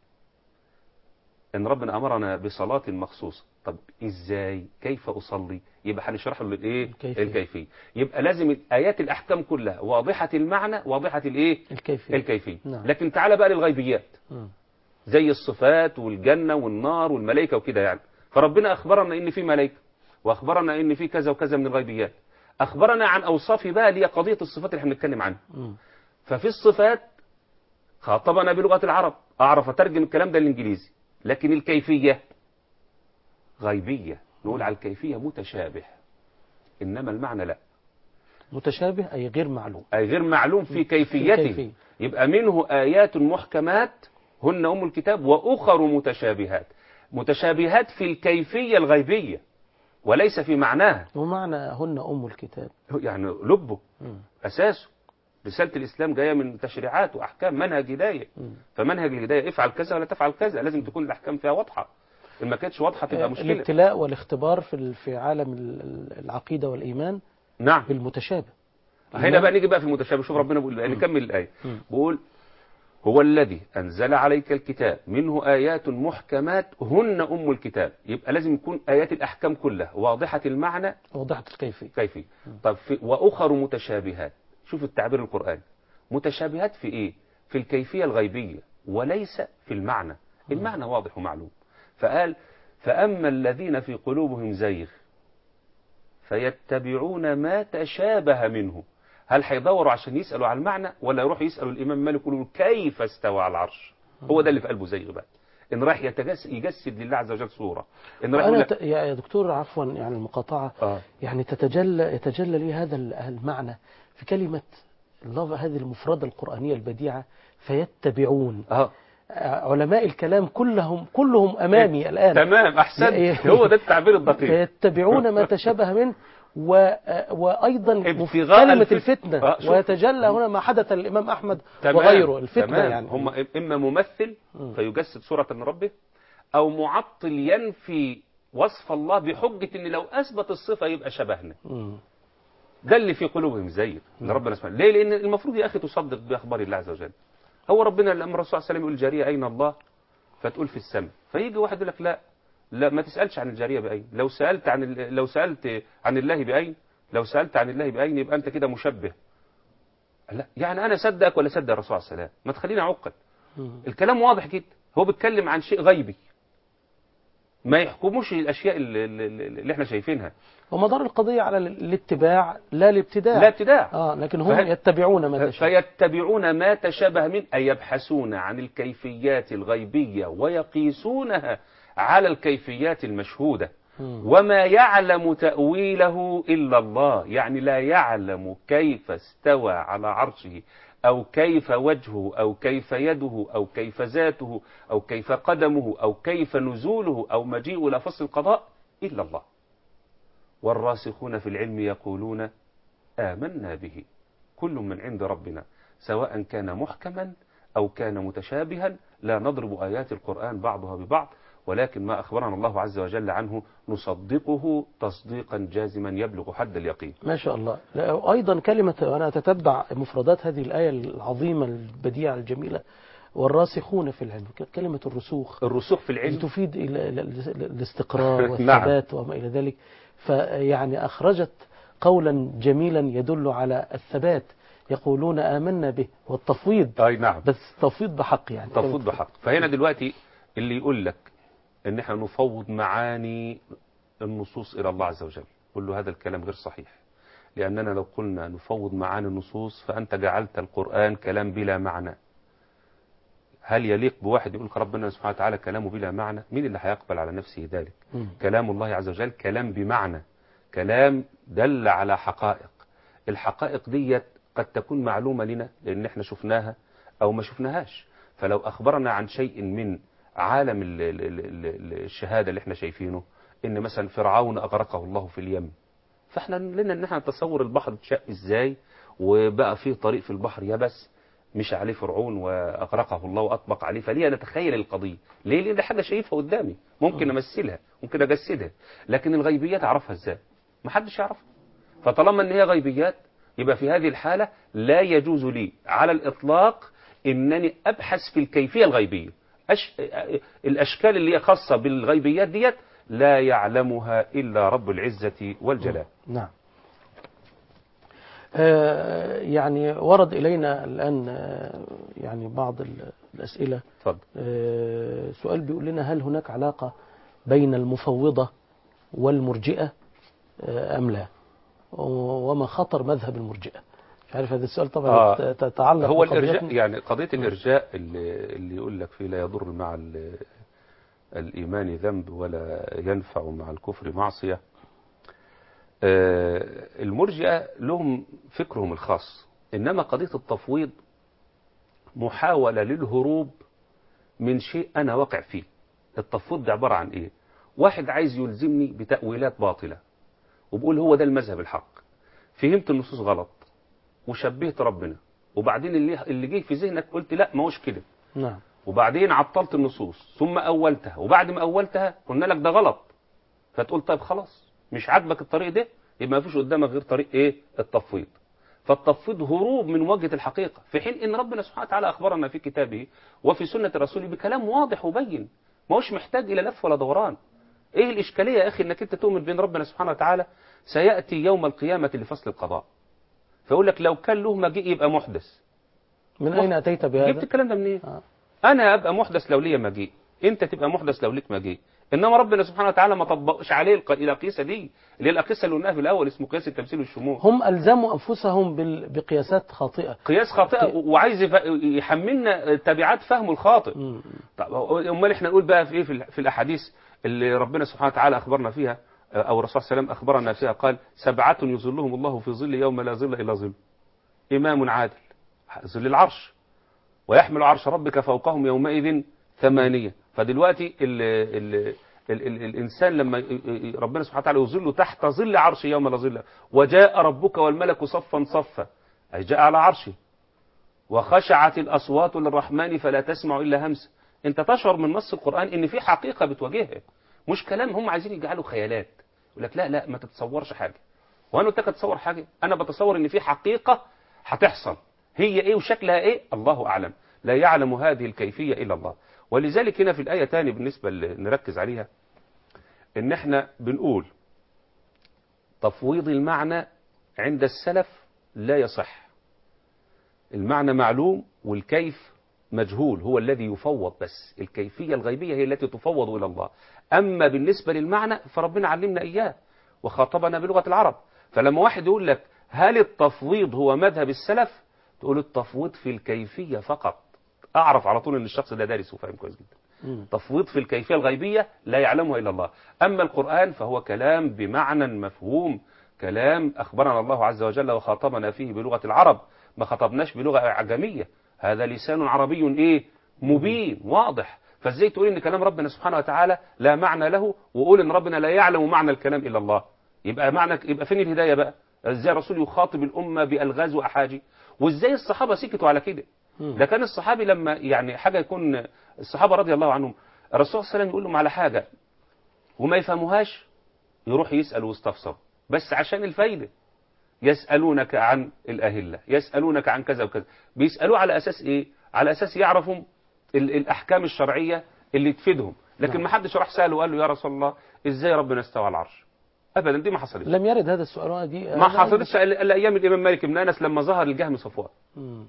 إن ربنا أمرنا بصلاة مخصوصة طب إزاي كيف أصلي يبقى هنشرح له الإيه الكيفية. الكيفية يبقى لازم آيات الأحكام كلها واضحة المعنى واضحة الإيه الكيفية الكيفية نعم. لكن تعال بقى للغيبيات مم. زي الصفات والجنة والنار والملائكة وكده يعني فربنا أخبرنا إن في ملائكة وأخبرنا إن في كذا وكذا من الغيبيات أخبرنا عن أوصاف بقى اللي هي قضية الصفات اللي احنا بنتكلم عنها مم. ففي الصفات خاطبنا بلغة العرب أعرف أترجم الكلام ده الإنجليزي لكن الكيفية غيبية نقول على الكيفية متشابه إنما المعنى لا متشابه أي غير معلوم أي غير معلوم في كيفيته الكيفية. يبقى منه آيات محكمات هن أم الكتاب وأخر متشابهات متشابهات في الكيفية الغيبية وليس في معناها ومعنى هن أم الكتاب يعني لبه مم. أساسه رسالة الإسلام جاية من تشريعات وأحكام منهج هداية مم. فمنهج الهداية افعل كذا ولا تفعل كذا لازم تكون الأحكام فيها واضحة إن ما كانتش واضحة تبقى مشكلة الابتلاء والاختبار في ال- في عالم ال- ال- العقيدة والإيمان نعم بالمتشابه هنا بقى نيجي بقى في المتشابه شوف ربنا بيقول بقى نكمل الآية مم. بيقول هو الذي أنزل عليك الكتاب منه آيات محكمات هن أم الكتاب يبقى لازم يكون آيات الأحكام كلها واضحة المعنى وضحت الكيفية كيفي طب في وأخر متشابهات شوف التعبير القرآني متشابهات في إيه في الكيفية الغيبية وليس في المعنى المعنى واضح ومعلوم فقال فأما الذين في قلوبهم زيغ فيتبعون ما تشابه منه هل هيدوروا عشان يسألوا على المعنى ولا يروحوا يسألوا الإمام مالك يقولوا له كيف استوى على العرش هو ده اللي في قلبه زيغ بقى إن راح يتجس يجسد لله عز وجل صورة إن راح يقول وأنا لك ت... يا يا دكتور عفوا يعني المقاطعة آه. يعني تتجلى يتجلى لي هذا ال- المعنى في كلمة اللفظ هذه المفردة القرآنية البديعة فيتبعون آه. علماء الكلام كلهم كلهم أمامي الآن تمام احسنت ي- هو ده التعبير الدقيق فيتبعون ما تشابه منه و... وأيضا ابتغاء كلمة الفت- الفتنة آه، شوف. ويتجلى هنا ما حدث للإمام أحمد تمام. وغيره الفتنة تمام. يعني هم اما ممثل مم. فيجسد صورة من ربه او معطل ينفي وصف الله بحجة ان لو اثبت الصفة يبقى شبهنا مم. ده اللي في قلوبهم زي اللي ربنا سبحانه ليه لان المفروض يا اخي تصدق باخبار الله عز وجل هو ربنا لما الرسول صلى الله عليه وسلم يقول الجارية اين الله فتقول في السماء فيجي واحد يقول لك لا لا ما تسالش عن الجارية باين لو سالت عن ال- لو سالت عن الله باين لو سالت عن الله باين يبقى انت كده مشبه لا يعني انا صدقك ولا صدق الرسول عليه السلام ما تخليني اعقد مم. الكلام واضح جدا هو بيتكلم عن شيء غيبي ما يحكموش الاشياء اللي, اللي اللي احنا شايفينها ومدار القضية على ال- الاتباع لا الابتداع لا ابتداع آه لكن هم فهل- يتبعون ما تشابه فيتبعون ما تشابه منه أي يبحثون عن الكيفيات الغيبية ويقيسونها على الكيفيات المشهودة مم. وما يعلم تأويله إلا الله يعني لا يعلم كيف استوى على عرشه أو كيف وجهه أو كيف يده أو كيف ذاته أو كيف قدمه أو كيف نزوله أو مجيء إلى فصل القضاء إلا الله والراسخون في العلم يقولون آمنا به كل من عند ربنا سواء كان محكما أو كان متشابها لا نضرب آيات القرآن بعضها ببعض ولكن ما أخبرنا الله عز وجل عنه نصدقه تصديقا جازما يبلغ حد اليقين ما شاء الله لا، أيضا كلمة وأنا أتتبع مفردات هذه الآية العظيمة البديعة الجميلة والراسخون في العلم ك- كلمة الرسوخ الرسوخ في التي العلم تفيد إلى إلى ال- الاستقرار نعم. والثبات وما إلى ذلك فيعني أخرجت قولا جميلا يدل على الثبات يقولون آمنا به والتفويض أي نعم بس تفويض بحق يعني تفوض بحق فهنا دلوقتي اللي يقول لك ان احنا نفوض معاني النصوص الى الله عز وجل قل له هذا الكلام غير صحيح لاننا لو قلنا نفوض معاني النصوص فانت جعلت القرآن كلام بلا معنى هل يليق بواحد يقول لك ربنا سبحانه وتعالى كلامه بلا معنى مين اللي هيقبل على نفسه ذلك مم. كلام الله عز وجل كلام بمعنى كلام دل على حقائق الحقائق ديت قد تكون معلومة لنا لأن احنا شفناها أو ما شفناهاش فلو أخبرنا عن شيء من عالم ال- ال- ال- ال- الشهادة اللي احنا شايفينه إن مثلا فرعون أغرقه الله في اليم فاحنا لنا ان احنا نتصور البحر اتشق ازاي وبقى فيه طريق في البحر يبس مش عليه فرعون واغرقه الله واطبق عليه فليه نتخيل القضيه ليه لان دي حاجه شايفها قدامي ممكن امثلها ممكن اجسدها لكن الغيبيات اعرفها ازاي ما حدش يعرفها فطالما ان هي غيبيات يبقى في هذه الحاله لا يجوز لي على الاطلاق انني ابحث في الكيفيه الغيبيه أش... الاشكال اللي هي خاصه بالغيبيات ديت لا يعلمها الا رب العزه والجلال نعم آه، يعني ورد إلينا الآن آه، يعني بعض ال- الأسئلة اتفضل آه، سؤال بيقول لنا هل هناك علاقة بين المفوضة والمرجئة آه، أم لا و- وما خطر مذهب المرجئة مش عارف هذا السؤال طبعا آه. ت- تتعلق هو بقضيتنا. الارجاء يعني قضيه الارجاء اللي, اللي يقول لك فيه لا يضر مع ال- الايمان ذنب ولا ينفع مع الكفر معصيه آه، المرجئه لهم فكرهم الخاص انما قضيه التفويض محاوله للهروب من شيء انا واقع فيه التفويض ده عباره عن ايه واحد عايز يلزمني بتاويلات باطله وبقول هو ده المذهب الحق فهمت النصوص غلط وشبهت ربنا وبعدين اللي اللي جه في ذهنك قلت لا ما هوش كده نعم وبعدين عطلت النصوص ثم أولتها وبعد ما أولتها قلنا لك ده غلط فتقول طيب خلاص مش عاجبك الطريق ده يبقى ما فيش قدامك غير طريق ايه التفويض فالتفويض هروب من مواجهة الحقيقة في حين ان ربنا سبحانه وتعالى اخبرنا في كتابه وفي سنة رسوله بكلام واضح وبين ما هوش محتاج الى لف ولا دوران ايه الاشكالية يا اخي انك انت تؤمن بان ربنا سبحانه وتعالى سيأتي يوم القيامة لفصل القضاء فيقول لك لو كان له مجيء يبقى محدث من أين أتيت جبت بهذا الكلام ده منين آه. انا ابقى محدث لو ليا مجيء انت تبقى محدث لو ليك مجيء انما ربنا سبحانه وتعالى ما طبقش عليه الق- الاقيسه دي اللي هي الاقيسه اللي قلناها في الاول اسمه قياس التمثيل والشمول هم ألزموا أنفسهم بال- بقياسات خاطئة قياس خاطئه و- وعايز يف- يحملنا تبعات فهمه الخاطئ مم. طب امال احنا نقول بقى في ايه في ال- في الاحاديث اللي ربنا سبحانه وتعالى اخبرنا فيها او الرسول صلى الله عليه وسلم اخبرنا فيها قال سبعه يظلهم الله في ظل يوم لا ظل الا ظل امام عادل ظل العرش ويحمل عرش ربك فوقهم يومئذ ثمانية فدلوقتي ال ال ال ال الإنسان لما ي- ي- ربنا سبحانه وتعالى يظل تحت ظل عرشه يوم لا ظل وجاء ربك والملك صفا صفا أي جاء على عرشه وخشعت الأصوات للرحمن فلا تسمع إلا همس أنت تشعر من نص القرآن إن في حقيقة بتواجهها مش كلام هم عايزين يجعلوا خيالات يقول لك لا لا ما تتصورش حاجة وأنا قلت لك أتصور حاجة أنا بتصور إن في حقيقة هتحصل هي إيه وشكلها إيه الله أعلم لا يعلم هذه الكيفية إلا الله ولذلك هنا في الآية تاني بالنسبة اللي نركز عليها إن إحنا بنقول تفويض المعنى عند السلف لا يصح المعنى معلوم والكيف مجهول هو الذي يفوض بس الكيفية الغيبية هي التي تفوض إلى الله أما بالنسبة للمعنى فربنا علمنا إياه وخاطبنا بلغة العرب فلما واحد يقول لك هل التفويض هو مذهب السلف تقول التفويض في الكيفية فقط أعرف على طول أن الشخص ده دارس وفاهم كويس جدا مم. تفويض في الكيفية الغيبية لا يعلمها إلا الله أما القرآن فهو كلام بمعنى مفهوم كلام أخبرنا الله عز وجل وخاطبنا فيه بلغة العرب ما خطبناش بلغة أعجمية هذا لسان عربي إيه مبين واضح فازاي تقول ان كلام ربنا سبحانه وتعالى لا معنى له وقول ان ربنا لا يعلم معنى الكلام الا الله يبقى معنى يبقى فين الهدايه بقى ازاي الرسول يخاطب الامه بالغاز واحاجي وازاي الصحابه سكتوا على كده مم. ده كان الصحابي لما يعني حاجه يكون الصحابه رضي الله عنهم الرسول صلى الله عليه وسلم يقول لهم على حاجه وما يفهموهاش يروح يسال ويستفسر بس عشان الفايده يسالونك عن الاهله يسالونك عن كذا وكذا بيسالوه على اساس ايه على اساس يعرفوا ال- الاحكام الشرعيه اللي تفيدهم لكن نعم. ما حدش راح ساله وقال له يا رسول الله ازاي ربنا استوى على العرش ابدا دي ما حصلتش لم يرد هذا السؤال وأنا دي ما حصلتش الا إلا ايام الامام مالك بن انس لما ظهر الجهم صفوان مم.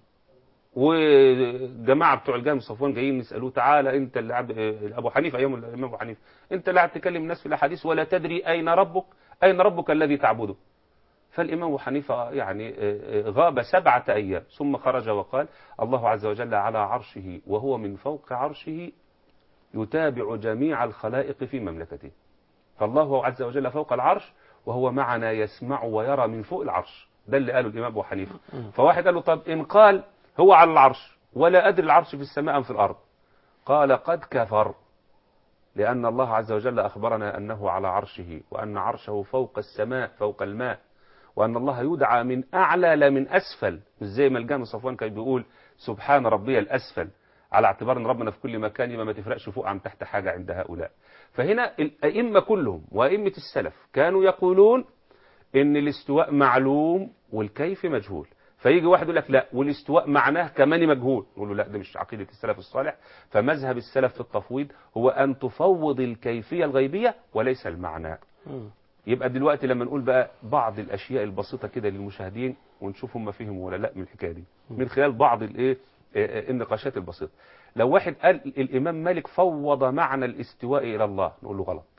وجماعه بتوع الجهم صفوان جايين يسالوه تعالى انت اللي عبد ابو حنيفه ايام الامام ابو حنيفه انت اللي قاعد تكلم الناس في الاحاديث ولا تدري اين ربك اين ربك الذي تعبده فالامام ابو حنيفه يعني غاب سبعه ايام ثم خرج وقال الله عز وجل على عرشه وهو من فوق عرشه يتابع جميع الخلائق في مملكته فالله عز وجل فوق العرش وهو معنا يسمع ويرى من فوق العرش ده اللي قاله الإمام أبو حنيفة فواحد قال له طب إن قال هو على العرش ولا أدري العرش في السماء أم في الأرض قال قد كفر لأن الله عز وجل أخبرنا أنه على عرشه وأن عرشه فوق السماء فوق الماء وأن الله يدعى من أعلى لا من أسفل مش زي ما الجامع صفوان كان بيقول سبحان ربي الأسفل على اعتبار أن ربنا في كل مكان يبقى ما تفرقش فوق عن تحت حاجة عند هؤلاء فهنا الأئمة كلهم وأئمة السلف كانوا يقولون إن الاستواء معلوم والكيف مجهول فيجي واحد يقول لك لا والاستواء معناه كمان مجهول نقول له لا ده مش عقيدة السلف الصالح فمذهب السلف في التفويض هو أن تفوض الكيفية الغيبية وليس المعنى مم. يبقى دلوقتي لما نقول بقى بعض الاشياء البسيطه كده للمشاهدين ونشوف هم فهموا ولا لا من الحكايه دي من خلال بعض الايه آه، آه، النقاشات البسيطه لو واحد قال الامام مالك فوض معنى الاستواء الى الله نقول له غلط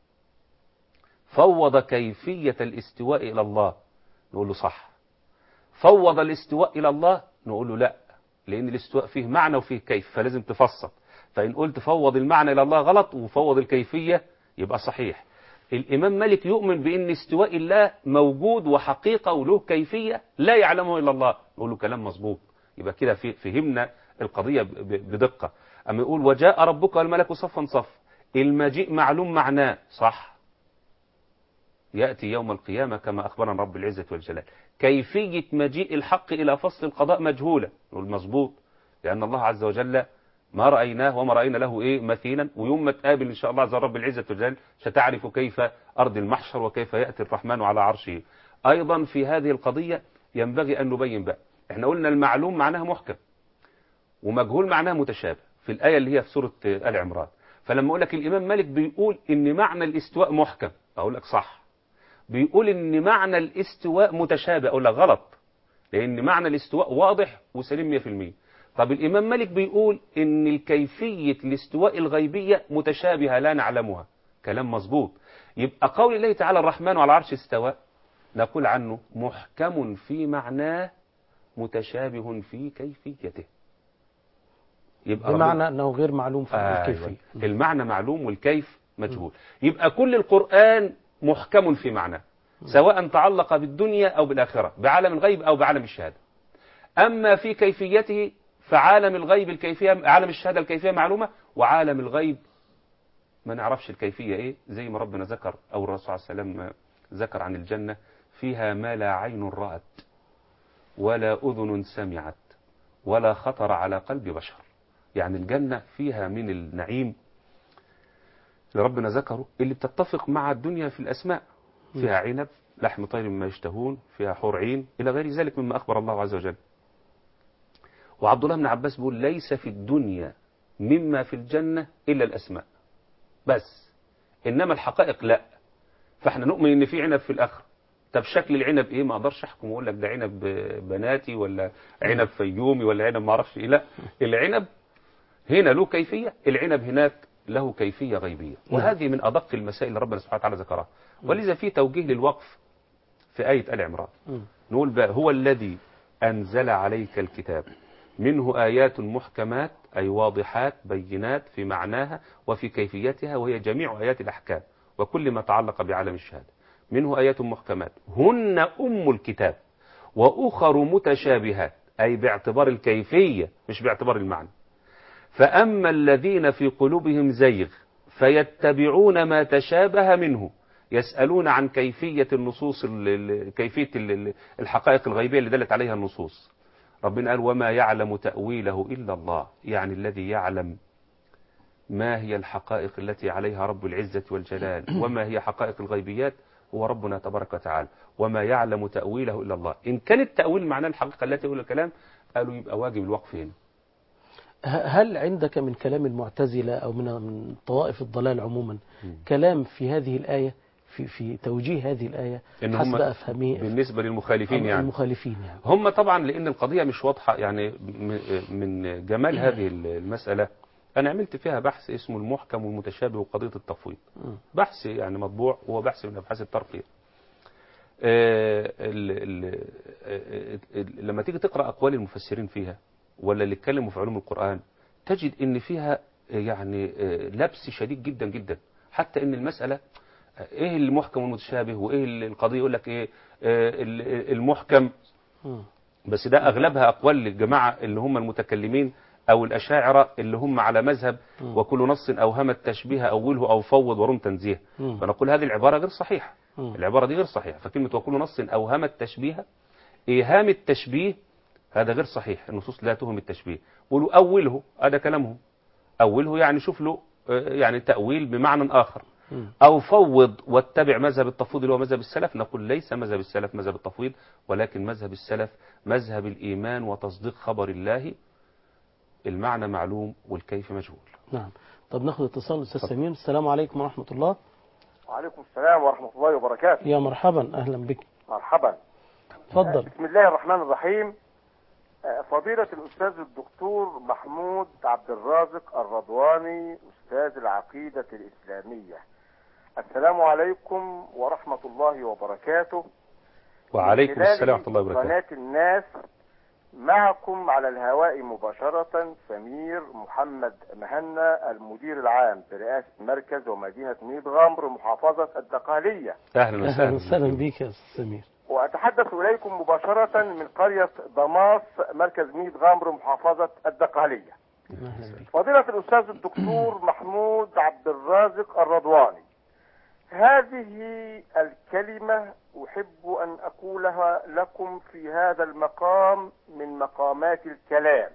فوض كيفيه الاستواء الى الله نقول له صح فوض الاستواء الى الله نقول له لا لان الاستواء فيه معنى وفيه كيف فلازم تفصل فان قلت فوض المعنى الى الله غلط وفوض الكيفيه يبقى صحيح الإمام مالك يؤمن بأن استواء الله موجود وحقيقة وله كيفية لا يعلمه إلا الله نقول له كلام مظبوط يبقى كده في- فهمنا القضية ب- ب- بدقة أما يقول وجاء ربك والملك صفا صف المجيء معلوم معناه صح يأتي يوم القيامة كما أخبرنا رب العزة والجلال كيفية مجيء الحق إلى فصل القضاء مجهولة نقول مظبوط لأن الله عز وجل ما رأيناه وما رأينا له إيه مثيلا ويوم ما تقابل إن شاء الله عز رب العزة والجلال ستعرف كيف أرض المحشر وكيف يأتي الرحمن على عرشه أيضا في هذه القضية ينبغي أن نبين بقى احنا قلنا المعلوم معناها محكم ومجهول معناها متشابه في الآية اللي هي في سورة آل عمران فلما أقول لك الإمام مالك بيقول إن معنى الاستواء محكم أقول لك صح بيقول إن معنى الاستواء متشابه أقول لك غلط لأن معنى الاستواء واضح وسليم 100% طب الإمام مالك بيقول إن الكيفية الاستواء الغيبية متشابهة لا نعلمها كلام مظبوط يبقى قول الله تعالى الرحمن على عرش استوى نقول عنه محكم في معناه متشابه في كيفيته يبقى بمعنى أنه غير معلوم في أيوة. الكيفية المعنى معلوم والكيف مجهول يبقى كل القرآن محكم في معناه سواء تعلق بالدنيا أو بالآخرة بعالم الغيب أو بعالم الشهادة أما في كيفيته فعالم الغيب الكيفية عالم الشهادة الكيفية معلومة وعالم الغيب ما نعرفش الكيفية إيه زي ما ربنا ذكر أو الرسول صلى الله عليه وسلم ذكر عن الجنة فيها ما لا عين رأت ولا أذن سمعت ولا خطر على قلب بشر يعني الجنة فيها من النعيم اللي ربنا ذكره اللي بتتفق مع الدنيا في الأسماء فيها عنب لحم طير مما يشتهون فيها حور عين إلى غير ذلك مما أخبر الله عز وجل وعبد الله بن عباس بيقول ليس في الدنيا مما في الجنة إلا الأسماء بس إنما الحقائق لا فاحنا نؤمن إن في عنب في الآخرة طب شكل العنب إيه ما أقدرش أحكم وأقول لك ده عنب بناتي ولا عنب فيومي ولا عنب ما أعرفش إيه لا العنب هنا له كيفية العنب هناك له كيفية غيبية وهذه من أدق المسائل اللي ربنا سبحانه وتعالى ذكرها ولذا في توجيه للوقف في آية آل عمران مم. نقول بقى هو الذي أنزل عليك الكتاب منه آيات محكمات أي واضحات بينات في معناها وفي كيفيتها وهي جميع آيات الأحكام وكل ما تعلق بعالم الشهادة منه آيات محكمات هن أم الكتاب وأخر متشابهات أي باعتبار الكيفية مش باعتبار المعنى فأما الذين في قلوبهم زيغ فيتبعون ما تشابه منه يسألون عن كيفية النصوص ال- ال- كيفية ال- ال- الحقائق الغيبية اللي دلت عليها النصوص ربنا قال وما يعلم تأويله إلا الله يعني الذي يعلم ما هي الحقائق التي عليها رب العزة والجلال وما هي حقائق الغيبيات هو ربنا تبارك وتعالى وما يعلم تأويله إلا الله إن كان التأويل معناه الحقيقة التي يقول الكلام قالوا يبقى واجب الوقف هنا ه- هل عندك من كلام المعتزلة أو من من طوائف الضلال عموما كلام في هذه الآية في في توجيه هذه الآية إن هم حسب أفهمه بالنسبة للمخالفين يعني المخالفين يعني هم طبعا لان القضيه مش واضحه يعني م- من جمال هذه المساله انا عملت فيها بحث اسمه المحكم والمتشابه وقضيه التفويض مم. بحث يعني مطبوع وهو بحث من ابحاث الترقيه آه، ال- ال- آه، ال- لما تيجي تقرا اقوال المفسرين فيها ولا اللي اتكلموا في علوم القران تجد ان فيها يعني آه، لبس شديد جدا جدا حتى ان المساله آه، ايه المحكم والمتشابه وايه القضيه يقول لك ايه آه، ال- المحكم مم. بس ده اغلبها اقوال للجماعه اللي هم المتكلمين او الاشاعره اللي هم على مذهب مم. وكل نص اوهم التشبيه اوله او فوض ورم تنزيه مم. فنقول هذه العباره غير صحيحه مم. العباره دي غير صحيحه فكلمه وكل نص اوهم التشبيه ايهام التشبيه هذا غير صحيح النصوص لا تهم التشبيه قولوا اوله هذا كلامهم اوله يعني شوف له آه، يعني تاويل بمعنى اخر مم. أو فوض واتبع مذهب التفويض اللي هو مذهب السلف نقول ليس مذهب السلف مذهب التفويض ولكن مذهب السلف مذهب الإيمان وتصديق خبر الله المعنى معلوم والكيف مجهول نعم طب ناخد اتصال أستاذ سمير السلام عليكم ورحمة الله وعليكم السلام ورحمة الله وبركاته يا مرحبا أهلا بك مرحبا تفضل بسم الله الرحمن الرحيم آه، فضيلة الأستاذ الدكتور محمود عبد الرازق الرضواني أستاذ العقيدة الإسلامية السلام عليكم ورحمة الله وبركاته وعليكم من خلال السلام ورحمة الله وبركاته قناة الناس معكم على الهواء مباشرة سمير محمد مهنا المدير العام برئاسة مركز ومدينة ميت غمر محافظة الدقهلية أهلا أهلا وسهلا وسهلا بك يا أستاذ سمير وأتحدث إليكم مباشرة من قرية ضماس مركز ميت غمر محافظة الدقهلية أهلا بك فضيلة الأستاذ الدكتور محمود عبد الرازق الرضواني هذه الكلمة أحب أن أقولها لكم في هذا المقام من مقامات الكلام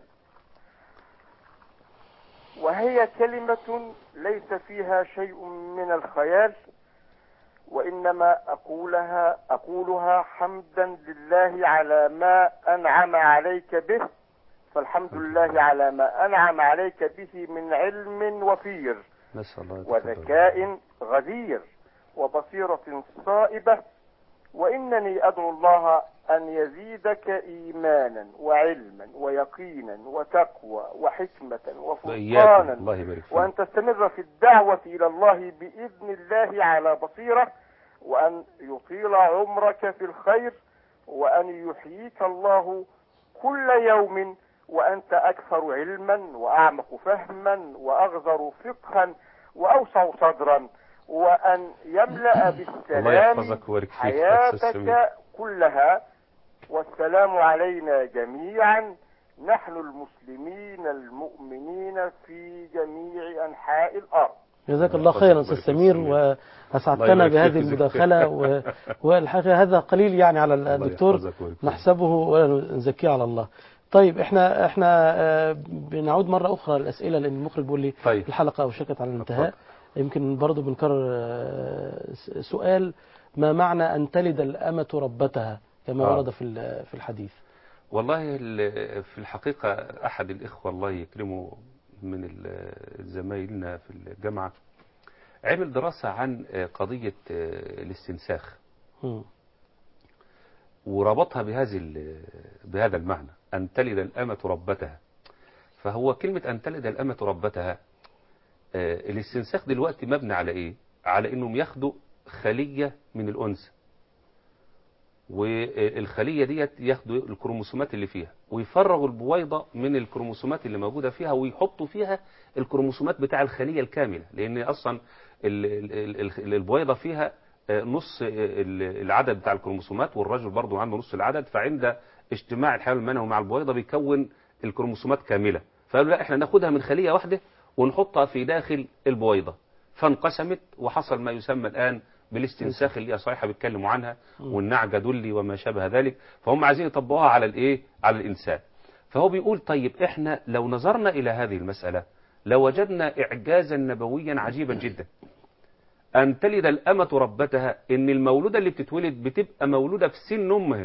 وهي كلمة ليس فيها شيء من الخيال وإنما أقولها أقولها حمدا لله على ما أنعم عليك به فالحمد لله على ما أنعم عليك به من علم وفير نسأل الله يتقبل. وذكاء غزير وبصيرة صائبة وإنني أدعو الله أن يزيدك إيمانا وعلما ويقينا وتقوى وحكمة وإياكم وفرقانا الله يبارك فيك وأن تستمر في الدعوة إلى الله بإذن الله على بصيرة وأن يطيل عمرك في الخير وأن يحييك الله كل يوم وأنت أكثر علما وأعمق فهما وأغزر فقها وأوسع صدرا وأن يملأ الله بالسلام يحفظك ويبارك فيك يا أستاذ سمير. حياتك كلها والسلام علينا جميعا نحن المسلمين المؤمنين في جميع أنحاء الأرض جزاك الله يحفظك خيرا استاذ ويبارك فيك سمير الله واسعدتنا يبارك بهذه فيك. المداخله و... والحقيقه هذا قليل يعني على الله الدكتور يحفظك ويبارك فيك. نحسبه ولا نزكيه على الله طيب احنا احنا آه، بنعود مره اخرى للاسئله لان المخرج بيقول لي طيب الحلقه اوشكت على الانتهاء اتفضل. يمكن برضو بنكرر آه، س- سؤال ما معنى ان تلد الامه ربتها كما آه. ورد في ال- في الحديث والله ال- في الحقيقة أحد الإخوة الله يكرمه من ال- زمايلنا في الجامعة عمل دراسة عن قضية الاستنساخ مم. وربطها بهذه ال- بهذا المعنى أن تلد الأمة ربتها فهو كلمة أن تلد الأمة ربتها آه، الاستنساخ دلوقتي مبني على إيه؟ على إنهم ياخدوا خلية من الأنثى والخلية ديت ياخدوا الكروموسومات اللي فيها ويفرغوا البويضة من الكروموسومات اللي موجودة فيها ويحطوا فيها الكروموسومات بتاع الخلية الكاملة لأن أصلا ال- ال- ال- البويضة فيها آه، نص آه، ال- العدد بتاع الكروموسومات والرجل برضه عنده نص العدد فعند اجتماع الحيوان المنوي مع البويضة بيكون الكروموسومات كاملة فقالوا لا احنا ناخدها من خلية واحدة ونحطها في داخل البويضة فانقسمت وحصل ما يسمى الآن بالاستنساخ اللي صحيحة بيتكلموا عنها والنعجة دلي وما شابه ذلك فهم عايزين يطبقوها على الايه على الإنسان فهو بيقول طيب احنا لو نظرنا إلى هذه المسألة لوجدنا إعجازا نبويا عجيبا جدا أن تلد الأمة ربتها إن المولودة اللي بتتولد بتبقى مولودة في سن أمها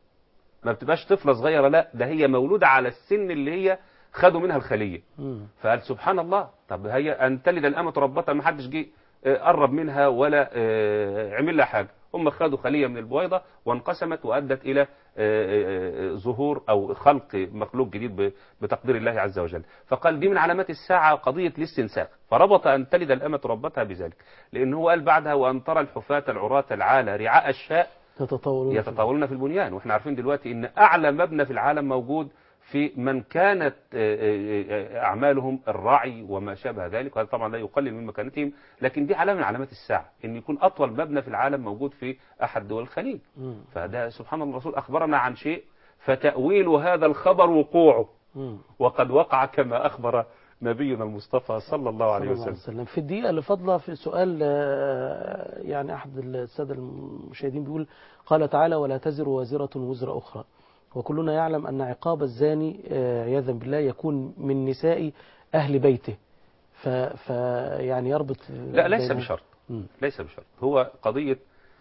ما بتبقاش طفلة صغيرة لا ده هي مولودة على السن اللي هي خدوا منها الخلية مم. فقال سبحان الله طب هي أن تلد الأمة ربتها ما حدش جه آه، قرب منها ولا آه، عمل لها حاجة هم خدوا خلية من البويضة وانقسمت وأدت إلى آه، آه، آه، ظهور أو خلق مخلوق جديد ب- بتقدير الله عز وجل فقال دي من علامات الساعة قضية الاستنساخ فربط أن تلد الأمة ربتها بذلك لأن هو قال بعدها وأن ترى الحفاة العراة العالى رعاء الشاء تتطورون في- يتطاولون في البنيان واحنا عارفين دلوقتي ان اعلى مبنى في العالم موجود في من كانت آه، آه، آه، اعمالهم الرعي وما شابه ذلك وهذا طبعا لا يقلل من مكانتهم لكن دي علامه من علامات الساعه ان يكون اطول مبنى في العالم موجود في احد دول الخليج مم. فده سبحان الله الرسول اخبرنا عن شيء فتاويل هذا الخبر وقوعه مم. وقد وقع كما اخبر نبينا المصطفى صلى الله عليه صلى الله عليه وسلم وسلم في الدقيقة اللي فاضلة في سؤال آه، يعني أحد السادة المشاهدين بيقول قال تعالى ولا تزر وازرة وزر أخرى وكلنا يعلم أن عقاب الزاني آه، عياذا بالله يكون من نساء أهل بيته ف, ف يعني يربط لا ليس بين- بشرط مم. ليس بشرط هو قضية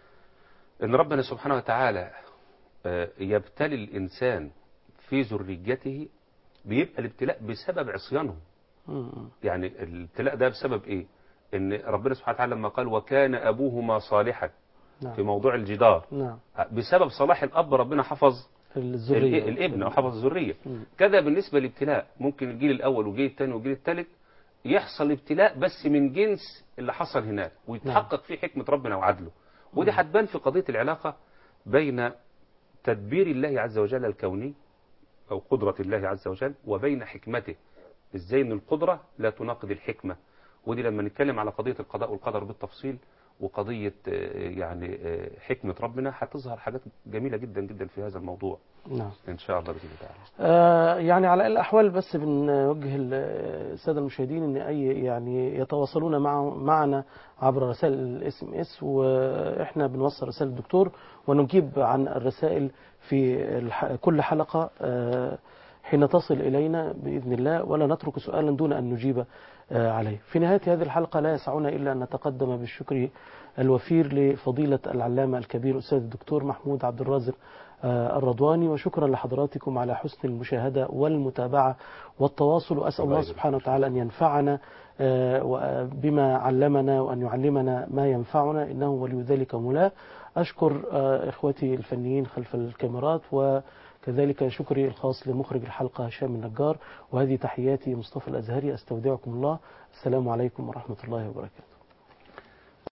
ان ربنا سبحانه وتعالى آه، يبتلي الانسان في ذريته بيبقى الابتلاء بسبب عصيانهم مم. يعني الابتلاء ده بسبب ايه ان ربنا سبحانه وتعالى لما قال وكان ابوهما صالحا في نعم موضوع الجدار نعم بسبب صلاح الاب ربنا حفظ الذرية ال- الابن او حفظ الذريه مم. كذا بالنسبه للابتلاء ممكن الجيل الاول والجيل الثاني والجيل الثالث يحصل ابتلاء بس من جنس اللي حصل هناك ويتحقق فيه حكمه ربنا وعدله ودي هتبان في قضيه العلاقه بين تدبير الله عز وجل الكوني او قدره الله عز وجل وبين حكمته ازاي ان القدره لا تناقض الحكمه ودي لما نتكلم على قضيه القضاء والقدر بالتفصيل وقضية آه، يعني آه، حكمة ربنا هتظهر حاجات جميلة جدا جدا في هذا الموضوع نعم إن شاء الله بإذن الله تعالى آه، يعني على الأحوال بس بنوجه ال- السادة المشاهدين أن أي يعني يتواصلون مع معنا عبر رسائل الاس ام اس وإحنا بنوصل رسائل الدكتور ونجيب عن الرسائل في الح- كل حلقة آه، حين تصل إلينا بإذن الله ولا نترك سؤالا دون أن نجيب آه، عليه في نهاية هذه الحلقة لا يسعنا إلا أن نتقدم بالشكر الوفير لفضيلة العلامة الكبير أستاذ الدكتور محمود عبد الرازق آه، الرضواني وشكرا لحضراتكم على حسن المشاهدة والمتابعة والتواصل وأسأل الله سبحانه وتعالى أن ينفعنا آه، و- بما علمنا وأن يعلمنا ما ينفعنا إنه ولي ذلك مولاه أشكر آه، إخوتي الفنيين خلف الكاميرات وكذلك شكري الخاص لمخرج الحلقة هشام النجار وهذه تحياتي مصطفى الأزهري أستودعكم الله السلام عليكم ورحمة الله وبركاته